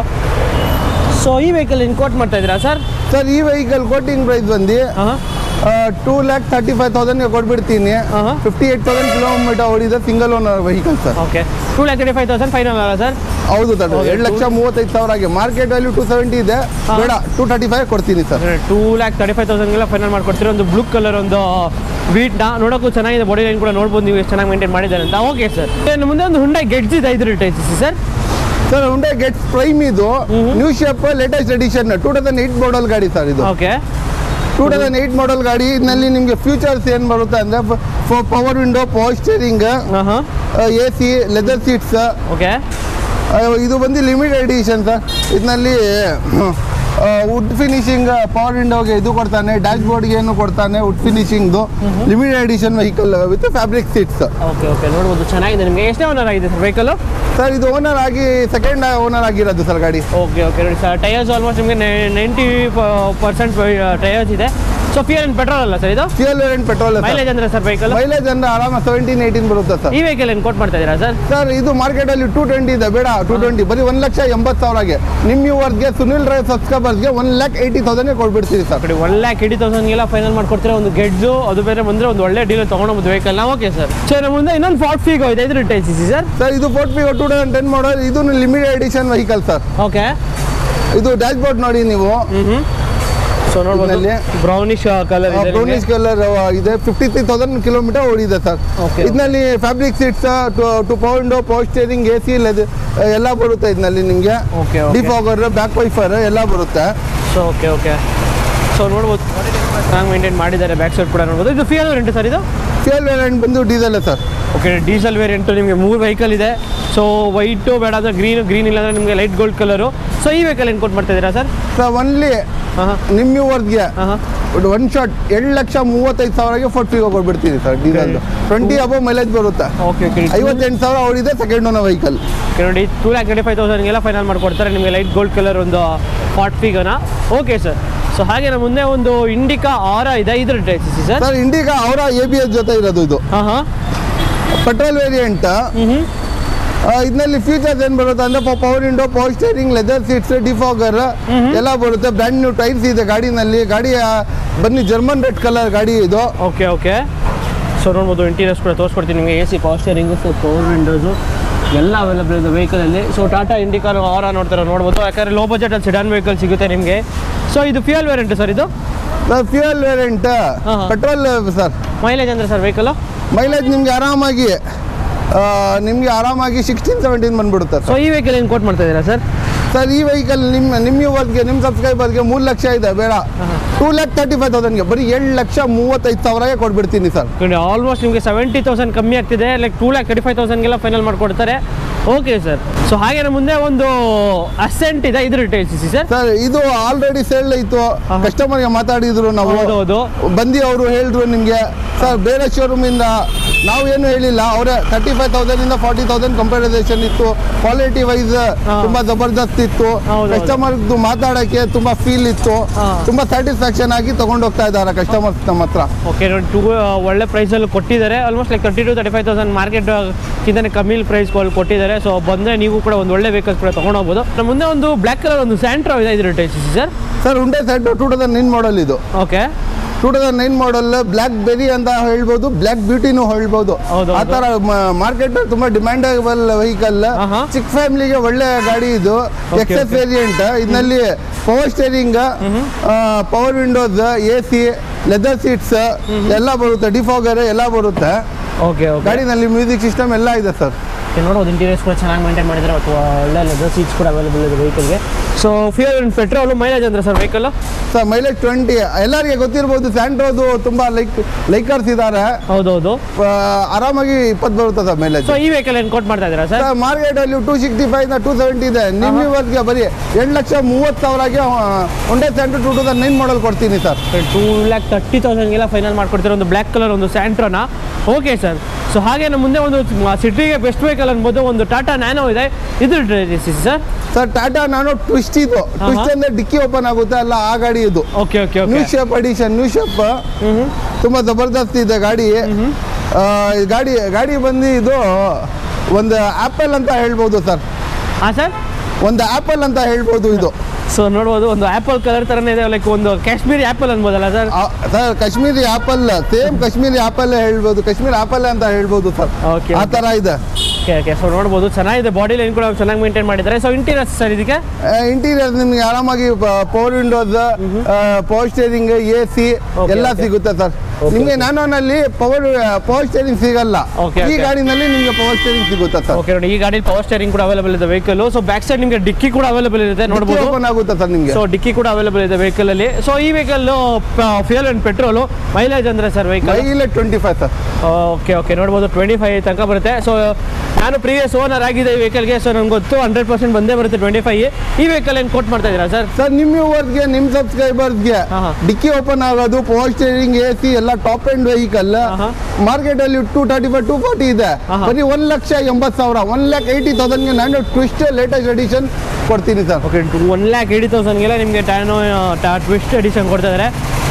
ಸೊ ಈ ವೆಹಿಕಲ್ ಇನ್ ಕೋಟ್ ಮಾಡ್ತಾ ಇದ್ದೀರಾ ಸರ್ ಸರ್ ಈ ವೆಹಿಕಲ್ ಕೋಟಿಂಗ್ ಪ್ರೈಸ್ ಬಂದು ಹಾಂ ಟೂ ಲ್ಯಾಕ್ ತರ್ಟಿ ಫೈವ್ ತೌಸಂಡ್ಗೆ ಕೊಟ್ಬಿಡ್ತೀನಿ ಆಹಾ. ಫಿಫ್ಟಿ ಏಟ್ ತೌಸಂಡ್ ಕಿಲೋಮೀಟರ್ ಓಡಿದೆ single owner vehicle sir okay two lakh thirty five thousand final ಅಲ್ಲ ಸರ್ ಹೌದು ಸರ್ Okay, ಎರಡು ಲಕ್ಷ ಮೂವತ್ತೈದು ಸಾವಿರಗೆ ಮಾರ್ಕೆಟ್ ವ್ಯಾಲ್ಯೂ ಟೂ ಸೆವೆಂಟಿ ಇದೆ ಹಾ. ಬೇಡ ಟೂ ತರ್ಟಿ ಫೈವ್ ಕೊಡ್ತೀನಿ sir two lakh thirty five ತೌಸಂಡ್ಗೆಲ್ಲ ಫೈನಲ್ ಮಾಡ್ಕೊಡ್ತೀರ ಒಂದು ಬ್ಲೂ ಕಲರ್ ಒಂದು ವೀಟ್ನ ನೋಡೋಕ್ಕೂ ಚೆನ್ನಾಗಿದೆ ಬಾಡಿ ಲೈನ್ ಕೂಡ ನೋಡ್ಬೋದು ನೀವು ಎಷ್ಟು ಚೆನ್ನಾಗಿ ಮೇಂಟೈನ್ ಮಾಡಿದ್ದಾರೆ ಅಂತ ಓಕೆ ಸರ್ ಇನ್ನು ಮುಂದೆ ಒಂದು ಹುಂಡೈ ಗೆಡ್ಜ್ ಇದೆ ಐದು ಟೈಸ್ sir sir Hyundai Getz prime ಇದು new shape latest edition two thousand eight model ಗಾಡಿ ಸರ್ ಇದು okay two thousand eight model ಗಾಡಿ ಇದರಲ್ಲಿ ನಿಮಗೆ ಫ್ಯೂಚರ್ಸ್ ಏನು ಬರುತ್ತೆ ಅಂದರೆ ಪವರ್ ವಿಂಡೋ ಪವರ್ ಸ್ಟೇರಿಂಗ್ ಹಾಂ ಹಾಂ A C leather seats okay ಇದು ಬಂದು ಲಿಮಿಟೆಡ್ ಎಡಿಷನ್ ಸರ್ ಇದರಲ್ಲಿ ವುಡ್ ಫಿನಿಶಿಂಗ್ ಪವರ್ ವಿಂಡೋಗೆ ಇದು ಕೊಡ್ತಾನೆ ಡ್ಯಾಶ್ ಬೋರ್ಡ್ಗೆ ಏನು ಕೊಡ್ತಾನೆ ವುಡ್ ಫಿನಿಶಿಂಗ್ದು limited edition vehicle with fabric seats okay okay ನೋಡ್ಬೋದು ಚೆನ್ನಾಗಿದೆ ನಿಮಗೆ ಎಷ್ಟೇ ಓನರ್ ಆಗಿದೆ ಸರ್ ವೆಹಿಕಲು ಸರ್ ಇದು ಓನರ್ ಆಗಿ ಸೆಕೆಂಡ್ ಓನರ್ ಆಗಿರೋದು ಸರ್ ಗಾಡಿ ಓಕೆ ಓಕೆ ನೋಡಿ ಸರ್ ಟೈರ್ಸ್ ಆಲ್ಮೋಸ್ಟ್ ನಿಮಗೆ ನೈಂಟಿ ಪರ್ಸೆಂಟ್ ಟೈರ್ಸ್ ಇದೆ ಸೊ ಫ್ಯೂಯಲ್ ಅಂಡ್ ಪೆಟ್ರೋಲ್ ಅಲ್ಲ ಸರ್ ಇದು ಫ್ಯೂಯಲ್ ವೇರಿಯಂಟ್ ಪೆಟ್ರೋಲ್ ಮೈಲೇಜ್ ಅಂದ್ರೆ ಸರ್ ವೆಹಿಕಲ್ ಮೈಲೇಜ್ ಅಂದ್ರೆ ಆರಾಮ ಸೆವೆಂಟೀನ್ ಏಯ್ಟೀನ್ ಬರುತ್ತೆ ಸರ್ ಈ ವೆಹಿಕಲ್ ಏನು ಕೊಟ್ ಮಾಡ್ತಾ ಇದ್ದೀರಾ ಸರ್ ಸರ್ ಇದು ಮಾರ್ಕೆಟಲ್ಲಿ ಟೂ ಟ್ವೆಂಟಿ ಇದೆ ಬೇಡ ಟೂ ಟ್ವೆಂಟಿ ಬರೀ ಒಂದು ಲಕ್ಷ ಎಂಬತ್ತು ಸಾವಿರಗೆ ನಿಮ್ಮ ವ್ಯೂವರ್ಸ್ಗೆ ಸುನಿಲ್ ಡ್ರೈವ್ ಸಬ್ಸ್ಕ್ರೈಬರ್ಸ್ಗೆ ಒನ್ ಲ್ಯಾಕ್ ಏಯ್ಟಿ ತೌಸಂಡ್ಗೆ ಕೊಟ್ಬಿಡ್ತೀವಿ ಸರ್ ಕಡೆ ಒನ್ ಲ್ಯಾಕ್ ಏಯ್ಟಿ ತೌಸಂಡ್ಗೆಲ್ಲ ಫೈನಲ್ ಮಾಡ್ಕೊಡ್ತೀರಾ ಒಂದು ಗೆಡ್ಜು ಅದು ಬೇರೆ ಬಂದರೆ ಒಂದು ಒಳ್ಳೆ ಡೀಲ್ ತೊಗೊಂಡೋಗ್ಬೋದು ವೆಹಿಕಲ್ ಓಕೆ ಸರ್ ಸೊ ನಮ್ಮ ಮುಂದೆ ಇನ್ನೊಂದು ಫಾರ್ಟ್ ಫೀಗೋ ಇದೆ ಇದ್ರ ಟೈಸ್ ಸರ್ ಸರ್ ಇದು Ford P two thousand ten model ಇದು limited edition vehicle sir okay ಇದು ಡ್ಯಾಶ್ ಬೋರ್ಡ್ ನೋಡಿ ನೀವು ಸೊ ನೋಡ್ಬೋದು ಇದ್ರಲ್ಲಿ? ಬ್ರೌನಿಶ್ ಕಲರ್ ಇದೆ ಬ್ರೌನಿಶ್ ಕಲರ್ ಇದೆ ಫಿಫ್ಟಿ ತ್ರೀ ತೌಸಂಡ್ ಕಿಲೋಮೀಟರ್ ಓಡಿದೆ ಸರ್ Okay. ಇದರಲ್ಲಿ ಫ್ಯಾಬ್ರಿಕ್ ಸೀಟ್ಸ್ ಟು ಪೌಂಡ್ ಪವರ್ ಸ್ಟೇರಿಂಗ್ ಎ ಸಿ ಎಲ್ಲ ಬರುತ್ತೆ ಇದರಲ್ಲಿ ನಿಮಗೆ Okay, okay. Defogger back wiper ಎಲ್ಲ ಬರುತ್ತೆ ಸೊ ಓಕೆ ಓಕೆ ಸೊ ನೋಡ್ಬೋದು ಚೆನ್ನಾಗಿ ಮೇಂಟೈನ್ ಮಾಡಿದ್ದಾರೆ ಬ್ಯಾಕ್ ಸೈಡ್ ಕೂಡ ನೋಡ್ಬೋದು ಇದು ಫ್ಯೂಯಲ್ ವೇರಿಯಂಟ್ ಸರ್ ಇದು ಫ್ಯೂಯಲ್ ವೇರಿಯಂಟ್ ಬಂದು diesel sir okay diesel variant ನಿಮಗೆ ಮೂರು ವೆಹಿಕಲ್ ಇದೆ ಸೊ ವೈಟು ಬೇಡ ಅಂದರೆ ಗ್ರೀನು ಗ್ರೀನ್ ಇಲ್ಲ ಅಂದರೆ ನಿಮಗೆ ಲೈಟ್ ಗೋಲ್ಡ್ ಕಲರು ಸೊ ಈ ವೆಹಿಕಲ್ ಏನು ಕೊಟ್ಟು ಮಾಡ್ತಾ ಇದ್ದೀರಾ ಸರ್ ಸರ್ ಒನ್ಲಿ ಹಾಂ ಹಾಂ ನಿಮ್ಮ ವ್ಯೂವರ್ಸ್ಗೆ ಹಾಂ ಹಾಂ ಒನ್ ಶಾಟ್ ಎರಡು ಲಕ್ಷ ಮೂವತ್ತೈದು ಸಾವಿರಗೆ ಫೋರ್ಟ್ ಫಿಗೋ ಕೊಟ್ಬಿಡ್ತೀವಿ sir diesel twenty above mileage ಬರುತ್ತೆ ಓಕೆ ಓಕೆ ಐವತ್ತೆಂಟು ಸಾವಿರ ಓಡಿದೆ ಸೆಕೆಂಡ್ ಓನ ವೆಹಿಕಲ್ ನೋಡಿ ಟೂ ಲ್ಯಾಕ್ ಟ್ವೆಂಟಿ ಫೈವ್ ತೌಸಂಡ್ಗೆಲ್ಲ ಫೈನಲ್ ಮಾಡಿಕೊಡ್ತಾರೆ ನಿಮಗೆ ಲೈಟ್ ಗೋಲ್ಡ್ ಕಲರ್ ಒಂದು ಫಾರ್ಟ್ ಫಿಗನ ಓಕೆ ಸರ್ ಸೊ ಹಾಗೆ ನಮ್ಮ ಮುಂದೆ ಒಂದು ಇಂಡಿಕಾ ಆರ ಇದೆ ಇದ್ರ ಟೈಸ್ ಸರ್ ಸರ್ ಇಂಡಿಗಾ ಅವರ ಎ ಬಿ ಎಸ್ ಜೊತೆ ಇರೋದು ಇದು ಹಾಂ ಹಾಂ ಪೆಟ್ರೋಲ್ ವೇರಿಯಂಟ್ ಹ್ಞೂ ಇದರಲ್ಲಿ ಫೀಚರ್ಸ್ ಏನು ಬರುತ್ತೆ ಅಂದ್ರೆ power window power steering leather seats defogger ಎಲ್ಲ ಬರುತ್ತೆ ಬ್ರ್ಯಾಂಡ್ ನ್ಯೂ ಟೈರ್ಸ್ ಇದೆ ಗಾಡಿನಲ್ಲಿ ಗಾಡಿ ಆ, ಬನ್ನಿ ಜರ್ಮನ್ ರೆಡ್ ಕಲರ್ ಗಾಡಿ ಇದು ಓಕೆ ಓಕೆ ಸೊ ನೋಡ್ಬೋದು ಇಂಟೀರಿಯರ್ಸ್ ಕೂಡ ತೋರಿಸ್ಕೊಡ್ತೀನಿ ನಿಮಗೆ A C power steering so power windows ಎಲ್ಲ ಅವೈಲಬಲ್ ಇದೆ ವೆಹಿಕಲಲ್ಲಿ ಸೊ ಟಾಟಾ ಇಂಡಿಕಾರ್ ಆರ ನೋಡ್ತಾರೆ ನೋಡ್ಬೋದು ಯಾಕಂದರೆ ಲೋ ಬಜೆಟಲ್ಲಿ ಸಿಡಾನ್ ವೆಹಿಕಲ್ ಸಿಗುತ್ತೆ ನಿಮಗೆ ಸೊ ಇದು ಫ್ಯೂಯಲ್ ವೇರಿಯಂಟ್ ಸರ್ ಇದು ಫ್ಯೂಯಲ್ ವೇರಿಯಂಟ್ ಹಾ, ಹಾ. ಪೆಟ್ರೋಲ್ ಸರ್ ಮೈಲೇಜ್ ಅಂದರೆ ಸರ್ ವೆಹಿಕಲು ಮೈಲೇಜ್ ನಿಮ್ಗೆ ಆರಾಮಾಗಿ ನಿಮಗೆ ಆರಾಮಾಗಿ ಸಿಕ್ಸ್ಟೀನ್ ಸೆವೆಂಟೀನ್ ಬಂದ್ಬಿಡುತ್ತೆ ಸೊ ಸರ್ ಈ ವೆಹಿಕಲ್ ಏನು ಕೋಟ್ ಮಾಡ್ತಾ ಇದ್ದೀರಾ ಸರ್ ಸರ್ ಈ ವೆಹಿಕಲ್ ನಿಮ್ಮ ನಿಮ್ಮ ವ್ಯೂವರ್ಸ್ಗೆ ನಿಮ್ಮ ಸಬ್ಸ್ಕ್ರೈಬರ್ಗೆ ಮೂರು ಲಕ್ಷ ಇದೆ ಬೇಡ ಟೂ ಲ್ಯಾಕ್ ತರ್ಟಿ ಫೈವ್ ತೌಸಂಡ್ಗೆ ಬರೀ ಏಳು ಲಕ್ಷ ಮೂವತ್ತೈದು ಸಾವಿರಗೆ ಕೊಟ್ಬಿಡ್ತೀನಿ ಸರ್ ಆಲ್ಮೋಸ್ಟ್ ನಿಮಗೆ ಸೆವೆಂಟಿ ತೌಸಂಡ್ ಕಮ್ಮಿ ಆಗ್ತಿದೆ like two lakh thirty five ತೌಸಂಡ್ಗೆಲ್ಲ ಫೈನಲ್ ಮಾಡಿಕೊಡ್ತಾರೆ ಓಕೆ ಸರ್ ಸೊ ಹಾಗೆ ನಮ್ಮ ಮುಂದೆ ಒಂದು ಅಸೆಂಟ್ ಇದೆ ಇದ್ರ ಸಿ ಸರ್ ಸರ್ ಇದು ಆಲ್ರೆಡಿ ಸೇಲ್ ಇತ್ತು ಹಾ. ಕಸ್ಟಮರ್ಗೆ ಮಾತಾಡಿದ್ರು ನಾವು ಹೌದು ಹೌದು ಬಂದು ಅವರು ಹೇಳಿದ್ರು ನಿಮಗೆ ಸರ್ ಬೇರೆ ಶೋರೂಮಿಂದ ನಾವು ಏನು ಹೇಳಿಲ್ಲ ಅವರೇ ತರ್ಟಿ ಫೈವ್ ತೌಸಂಡಿಂದ ಫಾರ್ಟಿ ತೌಸಂಡ್ ಕಂಪ್ಯಾರಿಸೇಷನ್ ಇತ್ತು ಕ್ವಾಲಿಟಿ ವೈಸ್ ಹಾ. ತುಂಬಾ ಜಬರ್ದಸ್ತ್ ಇತ್ತು ಹೌದು. ಕಸ್ಟಮರ್ದು ಮಾತಾಡೋಕ್ಕೆ ತುಂಬಾ ಫೀಲ್ ಇತ್ತು ಹಾ. ತುಂಬಾ ಸ್ಯಾಟಿಸ್ಫ್ಯಾಕ್ಷನ್ ಆಗಿ ತಗೊಂಡು ಹೋಗ್ತಾ ಇದ್ದಾರೆ ಕಸ್ಟಮರ್ಸ್ ನಮ್ಮ ಹತ್ರ ಓಕೆ ನೋಡಿ ಟೂ ಒಳ್ಳೆ ಪ್ರೈಸಲ್ಲಿ ಕೊಟ್ಟಿದ್ದಾರೆ almost like thirty to thirty five thousand market ಕಿಂತನೇ ಕಮ್ಮಿ ಪ್ರೈಸ್ ಕೊಟ್ಟಿದ್ದಾರೆ ಸೊ ಬಂದರೆ ನೀವು ಕೂಡ ಒಂದು ಒಳ್ಳೆ ವೆಹಿಕಲ್ಸ್ ಕೂಡ ತೊಗೊಂಡು ಹೋಗ್ಬೋದು ನಮ್ಮ ಮುಂದೆ ಒಂದು ಬ್ಲ್ಯಾಕ್ ಕಲರ್ ಒಂದು ಸ್ಯಾಂಟ್ರೋ ಇದೆ ಇದ್ರ ಟೈಸ್ ಸರ್ ಸರ್ ಉಂಡೆ ಸೆಟ್ ಟೂ ತೌಸಂಡ್ ನೈನ್ ಮಾಡಲ್ ಇದು okay two thousand nine model blackberry ಅಂತ ಹೇಳ್ಬೋದು ಬ್ಲ್ಯಾಕ್ ಬ್ಯೂಟಿನೂ ಹೇಳ್ಬೋದು ಹೌದು, ಆ ಹೌದು. ತರ ಮಾರ್ಕೆಟ್ ತುಂಬಾ ಡಿಮ್ಯಾಂಡಬಲ್ ವೆಹಿಕಲ್ ಆಹಾ. ಚಿಕ್ಕ ಫ್ಯಾಮಿಲಿಗೆ ಒಳ್ಳೆ ಗಾಡಿ ಇದು ಎಕ್ಸೆಸ್ okay. ವೇರಿಯಂಟ್ ಇದರಲ್ಲಿ power steering power windows A C leather seats ಎಲ್ಲ ಬರುತ್ತೆ ಡಿಫಾಗರ್ ಎಲ್ಲ ಬರುತ್ತೆ ಓಕೆ ಓಕೆ ಗಾಡಿನಲ್ಲಿ ಮ್ಯೂಸಿಕ್ ಸಿಸ್ಟಮ್ ಎಲ್ಲ ಇದೆ ಸರ್ ನೋಡೋದು ಇಂಟೀರಿಯರ್ಸ್ ಕೂಡ ಚೆನ್ನಾಗಿ ಮೇಂಟೈನ್ ಮಾಡಿದ್ದಾರೆ ಅಥವಾ ಒಳ್ಳೆ ಲೆದರ್ ಸೀಟ್ಸ್ ಕೂಡ ಅವೈಲೇಬಲ್ ಇದೆ ವೆಹಿಕಲ್ಗೆ ಸೊ ಫ್ಯೂಯಲ್ ಪೆಟ್ರೋಲು ಮೈಲೇಜ್ ಅಂದ್ರೆ sir vehicle sir mileage twenty ಎಲ್ಲರಿಗೆ ಗೊತ್ತಿರ್ಬೋದು ಸ್ಯಾಂಟ್ರೋದು ತುಂಬಾ ಲೈಕ್ ಲೈಕರ್ಸ್ ಇದ್ದಾರೆ ಹೌದೌದು ಆರಾಮಾಗಿ ಇಪ್ಪತ್ತು ಬರುತ್ತೆ ಸರ್ ಮೈಲೇಜ್ ಸೊ ಈ ವೆಹಿಕಲ್ ಏನು ಕೋಟ್ ಮಾಡ್ತಾ ಇದ್ದೀರಾ ಸರ್ ಮಾರ್ಕೆಟ್ ಅಲ್ಲಿ ಟೂ ಸಿಕ್ಸ್ಟಿ ಫೈವ್ ಇಂದ ಟೂ ಸೆವೆಂಟಿ ಇದೆ ನಿಮ್ಮ ಇವತ್ತಿಗೆ ಬರೀ ಎಂಟು ಲಕ್ಷ ಮೂವತ್ತು ಸಾವಿರಗೆ ಒಂದೇ centre two thousand nine model ಕೊಡ್ತೀನಿ ಸರ್ ಟೂ ಲ್ಯಾಕ್ ತರ್ಟಿ ತೌಸಂಡ್ಗೆಲ್ಲ ಫೈನಲ್ ಮಾಡ್ಕೊಡ್ತಾರೆ ಒಂದು ಬ್ಲ್ಯಾಕ್ ಕಲರ್ ಒಂದು ಸ್ಯಾಂಟ್ರೋನ ಓಕೆ ಸರ್ ಸೊ ಹಾಗೆ ನಮ್ಮ ಮುಂದೆ ಒಂದು ಸಿಟಿಗೆ ಬೆಸ್ಟ್ ವೆಹಿಕಲ್ ಅನ್ಬೋದು ಒಂದು ಟಾಟಾ ನ್ಯಾನೋ ಇದೆ ಇದು ಸರ್ ಸರ್ ಟಾಟಾ ನಾನು ಟ್ವಿಸ್ಟ್ ಇದು ಟ್ವಿಸ್ಟ್ ಅಂದ್ರೆ ಡಿಕ್ಕಿ ಓಪನ್ ಆಗುತ್ತೆ ಅಲ್ಲ ಆ ಗಾಡಿ ಇದು okay okay new okay shape edition new shape ಹ್ಞೂ ತುಂಬಾ ಜಬರ್ದಸ್ತ್ ಇದೆ ಗಾಡಿ ಆ, ಈ ಗಾಡಿ ಗಾಡಿ ಬಂದು ಇದು ಒಂದು ಆಪಲ್ ಅಂತ ಹೇಳ್ಬೋದು ಸರ್ ಹಾಂ ಸರ್ ಒಂದು ಆಪಲ್ ಅಂತ ಹೇಳ್ಬೋದು ಇದು ಸೊ ನೋಡ್ಬೋದು ಒಂದು ಆ್ಯಪಲ್ ಕಲರ್ ಥರನೇ ಇದೆ ಲೈಕ್ ಒಂದು ಕಾಶ್ಮೀರಿ ಆ್ಯಪಲ್ ಅನ್ಬೋದಲ್ಲ ಸರ್ ಆ, sir Kashmiri apple same Kashmiri apple ಹೇಳ್ಬೋದು ಕಾಶ್ಮೀರಿ ಆಪಲ್ ಅಂತ ಹೇಳ್ಬೋದು ಸರ್ Okay, ಆ okay. ಥರ ಇದೆ ಓಕೆ ಓಕೆ ಸೊ ನೋಡ್ಬೋದು ಚೆನ್ನಾಗಿದೆ ಬಾಡಿ ಲೈನ್ ಕೂಡ ಚೆನ್ನಾಗಿ ಮೇಂಟೈನ್ ಮಾಡಿದ್ದಾರೆ ಸೊ ಇಂಟೀರಿಯರ್ಸ್ ಸರ್ ಇದಕ್ಕೆ ಇಂಟೀರಿಯರ್ ನಿಮ್ಗೆ ಆರಾಮಾಗಿ power windows power steering A C Okay, ಎಲ್ಲ okay. ಸಿಗುತ್ತೆ ಸರ್ Okay, ನಿಮಗೆ okay. ನಾನೋನಲ್ಲಿ ಪವರ್ ಪವರ್ ಸ್ಟೇರಿಂಗ್ ಸಿಗಲ್ಲ Okay, ಈ okay. ಗಾಡಿನಲ್ಲಿ ನಿಮಗೆ ಪವರ್ ಸ್ಟೇರಿಂಗ್ ಸಿಗುತ್ತೆ ಸರ್ ಓಕೆ ನೋಡಿ ಈ ಗಾಡಿ ಪವರ್ ಸ್ಟೇರಿಂಗ್ ಕೂಡ ಅವೈಲೇಬಲ್ ಇದೆ ವೆಹಿಕಲ್ ಸೊ ಬ್ಯಾಕ್ ಸೈಡ್ ನಿಮಗೆ ಡಿಕ್ಕಿ ಕೂಡ ಅವೈಲೇಬಲ್ ಇದೆ ನೋಡ್ಬೋದು ಓಪನ್ ಆಗುತ್ತೆ ಸರ್ ನಿಮಗೆ ಸೊ ಡಿಕ್ಕಿ ಕೂಡ ಅವೈಲೇಬಲ್ ಇದೆ ವೆಹಿಕಲ್ ಅಲ್ಲಿ ಸೊ ಈ vehicle fuel and petrol mileage ಅಂದ್ರೆ sir vehicle mileage twenty five sir okay okay ನೋಡ್ಬೋದು ಟ್ವೆಂಟಿ ಫೈವ್ ತನಕ ಬರುತ್ತೆ ಸೊ ನಾನು ಪ್ರೀವಿಯಸ್ ಓನರ್ ಆಗಿದೆ ಈ ವೆಹಿಕಲ್ಗೆ ಸೊ ನಂಗೆ ಗೊತ್ತು ಹಂಡ್ರೆಡ್ ಪರ್ಸೆಂಟ್ ಬಂದೇ ಬರುತ್ತೆ ಟ್ವೆಂಟಿ ಫೈವ್ ಈ ವೆಹಿಕಲ್ ಏನು ಕೋಟ್ ಮಾಡ್ತಾ ಇದ್ದೀರಾ ಸರ್ ಸರ್ ನಿಮ್ಮ ವ್ಯೂವರ್ಸ್ಗೆ ನಿಮ್ಮ ಸಬ್ಸ್ಕ್ರೈಬರ್ಸ್ಗೆ ಹಾ, ಹಾ. ಡಿಕ್ಕಿ ಓಪನ್ ಆಗೋದು ಪವರ್ ಸ್ಟೇರಿಂಗ್ ಎ ಸಿ ಎಲ್ಲ ಟಾಪ್ ಎಂಡ್ ವೆಹಿಕಲ್ ಹಾ. ಮಾರ್ಕೆಟ್ ಅಲ್ಲಿ two thirty five two forty ಇದೆ ಹಾ, ಹಾ. ಬರೀ ಒಂದ್ ಲಕ್ಷ ಎಂಬತ್ತು ಸಾವಿರ ಒನ್ ಲ್ಯಾಕ್ ಏಯ್ಟಿ ತೌಸಂಡ್ಗೆ ನಾನು ಟ್ವಿಸ್ಟ್ ಲೇಟೆಸ್ಟ್ ಎಡಿಷನ್ ಕೊಡ್ತೀನಿ sir okay one lakh eighty ತೌಸಂಡ್ಗೆಲ್ಲ ನಿಮಗೆ ಟ್ಯಾನೋ ಟ್ವಿಸ್ಟ್ ಎಡಿಷನ್ ಕೊಡ್ತಾ ಇದ್ದಾರೆ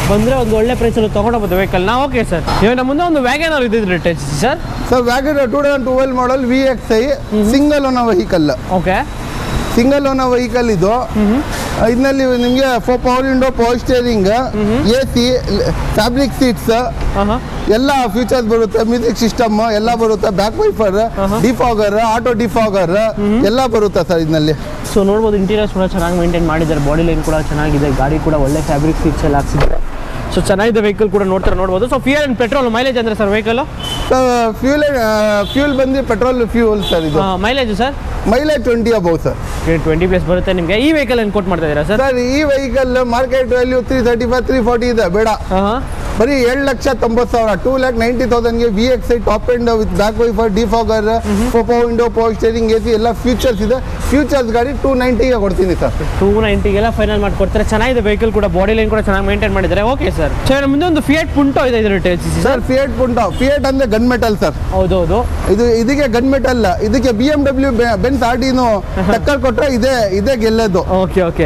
ಬಂದರೆ ಒಂದು ಒಳ್ಳೆ ಪ್ರೈಸಲ್ಲಿ ತೊಗೊಂಡೋಗ್ಬೋದು ವೆಹಿಕಲ್ನ ಓಕೆ ಸರ್ ಇವಾಗ ನಮ್ಮ ಮುಂದೆ ಒಂದು ವ್ಯಾಗನರ್ ಇದ್ದಿದ್ರೆ touch sir sir Wagon two thousand twelve model V X I single owner vehicle okay single owner vehicle ಇದು ಇದರಲ್ಲಿ ನಿಮಗೆ four power window power steering A C fabric seats ಹಾಂ ಹಾಂ ಎಲ್ಲ ಫೀಚರ್ಸ್ ಬರುತ್ತೆ ಮ್ಯೂಸಿಕ್ ಸಿಸ್ಟಮ್ ಎಲ್ಲ ಬರುತ್ತೆ back wiper defogger auto defogger ಎಲ್ಲ ಬರುತ್ತೆ ಸರ್ ಇದರಲ್ಲಿ ಸೊ ನೋಡ್ಬೋದು ಇಂಟೀರಿಯರ್ಸ್ ಕೂಡ ಚೆನ್ನಾಗಿ ಮೇಂಟೈನ್ ಮಾಡಿದ್ದಾರೆ ಬಾಡಿ ಲೈನ್ ಕೂಡ ಚೆನ್ನಾಗಿದೆ ಗಾಡಿ ಕೂಡ ಒಳ್ಳೆ ಫ್ಯಾಬ್ರಿಕ್ ಸೀಟ್ಸ್ ಎಲ್ಲ ಹಾಕ್ಸಿದ್ದಾರೆ ಸೊ ಚೆನ್ನಾಗಿದೆ ವೆಹಿಕಲ್ ಕೂಡ ನೋಡ್ತಾರೆ ನೋಡ್ಬೋದು so fuel and petrol mileage ಅಂದರೆ ಸರ್ ವೆಹಿಕಲ್ ಫ್ಯೂಲ್ ಫ್ಯೂಲ್ ಬಂದು ಪೆಟ್ರೋಲ್ ಫ್ಯೂಲ್ ಸರ್ ಇದು mileage sir mileage twenty above sir twenty plus ಬರುತ್ತೆ ನಿಮಗೆ ಈ ವೆಹಿಕಲ್ ಏನು ಕೊಟ್ಟು ಮಾಡ್ತಾ ಇದ್ದೀರಾ ಸರ್ ಸರ್ ಈ vehicle market value three thirty five three forty ಇದೆ ಬೇಡ ಹಾಂ ಹಾಂ ಬರೀ ಏಳು ಲಕ್ಷ ತೊಂಬತ್ತು ಸಾವಿರ ಟೂ ಲ್ಯಾಕ್ ನೈಂಟಿ ತೌಸಂಡ್ಗೆ V X I top end with back wiper defogger ಪೋಪೋ window power steering A C ಎಲ್ಲ ಫ್ಯೂಚರ್ಸ್ ಇದೆ ಫ್ಯೂಚರ್ಸ್ ಗಾಡಿ ಟೂ ನೈಂಟಿಗೆ ಕೊಡ್ತೀನಿ ಸರ್ ಟೂ ನೈಂಟಿಗೆಲ್ಲ ಫೈನಲ್ ಮಾಡಿಕೊಡ್ತಾರೆ ಚೆನ್ನಾಗಿದೆ ವೆಹಿಕಲ್ ಕೂಡ ಬಾಡಿ ಲೈನ್ ಕೂಡ ಚೆನ್ನಾಗಿ ಮೇಂಟೈನ್ ಮಾಡಿದ್ದಾರೆ ಓಕೆ ಸರ್ ಸರ್ ಮುಂದೆ ಒಂದು ಫಿಯೇಟ್ ಪುಂಟೋ ಇದೆ ಇದ್ರ touch sir sir Fiat Punto Fiat ಅಂದ್ರೆ ಗನ್ ಮೆಟಲ್ ಸರ್ ಹೌದು ಹೌದು ಇದು ಇದಕ್ಕೆ ಗನ್ ಮೆಟಲ್ ಇದಕ್ಕೆ ಬಿ ಎಮ್ ಡಬ್ಲ್ಯೂ ಬೆನ್ಸ್ ಆರ್ಡಿನು ಟಕ್ಕರ್ ಕೊಟ್ರೆ ಇದೇ ಇದೇ ಗೆಲ್ಲೋದು ಓಕೆ ಓಕೆ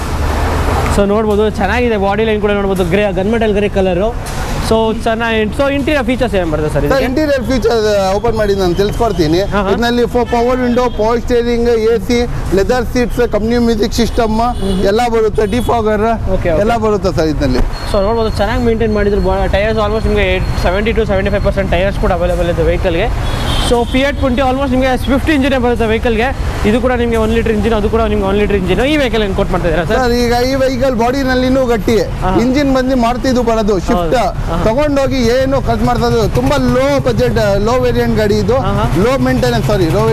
ಸೊ ನೋಡ್ಬೋದು ಚೆನ್ನಾಗಿದೆ ಬಾಡಿ ಲೈನ್ ಕೂಡ ನೋಡ್ಬೋದು grey gun metal grey colour so ಚೆನ್ನಾಗಿ ಸೊ ಇಂಟೀರಿಯರ್ ಫೀಚರ್ಸ್ ಏನು ಬರ್ತದೆ ಸರ್ ಸರ್ ಇದಕ್ಕೆ ಇಂಟೀರಿಯರ್ ಫೀಚರ್ ಓಪನ್ ಮಾಡಿ ನಾನು ತಿಳಿಸ್ಕೊಡ್ತೀನಿ ಹಾ, ಹಾ. ಇದರಲ್ಲಿ power window power steering A C leather seats company music system ಎಲ್ಲ ಬರುತ್ತೆ ಡಿಫಾಗರ್ Okay, okay. ಎಲ್ಲ ಬರುತ್ತೆ ಸರ್ ಇದರಲ್ಲಿ ಸೊ ನೋಡ್ಬೋದು ಚೆನ್ನಾಗಿ ಮೇಂಟೈನ್ ಮಾಡಿದ್ರು ಟೈರ್ಸ್ ಆಲ್ಮೋಸ್ಟ್ ನಿಮಗೆ at seventy to seventy five percent tyres ಕೂಡ ಅವೈಲೇಬಲ್ ಇದೆ ವೆಹಿಕಲ್ಗೆ ಸೊ ಫಿಯಟ್ ಟ್ವೆಂಟಿ ಆಲ್ಮೋಸ್ಟ್ ನಿಮಗೆ ಸ್ವಿಫ್ಟ್ ಇಂಜಿನೇ ಬರುತ್ತೆ ವೆಹಿಕಲ್ಗೆ ಇದು ಕೂಡ ನಿಮಗೆ ಒನ್ ಲೀಟರ್ ಇಂಜಿನ್ ಅದು ಕೂಡ ನಿಮ್ಗೆ ಒನ್ ಲೀಟರ್ ಇಂಜಿನ್ ಈ ವೆಹಿಕಲ್ ಏನು ಕೊಟ್ಟು ಮಾಡ್ತಾ ಇದ್ದೀರಾ ಸರ್ ಸರ್ ಈಗ ಈ ವೆಹಿಕಲ್ ಬಾಡಿನಲ್ಲಿನೂ ಗಟ್ಟಿ ಹಾ. ಇಂಜಿನ್ ಬಂದು ಮಾಡ್ತಿದ್ದು ಬರೋದು ಶಿಫ್ಟ್ ಹೌದು. ಹಾ. ತಗೊಂಡೋಗಿ ಏನು ಖರ್ಚು ಮಾಡ್ತದೆ ತುಂಬಾ ಲೋ ಬಜೆಟ್ ಲೋ ವೇರಿಯಂಟ್ ಗಾಡಿ ಇದು ಹಾ, ಹಾ. Low maintenance sorry low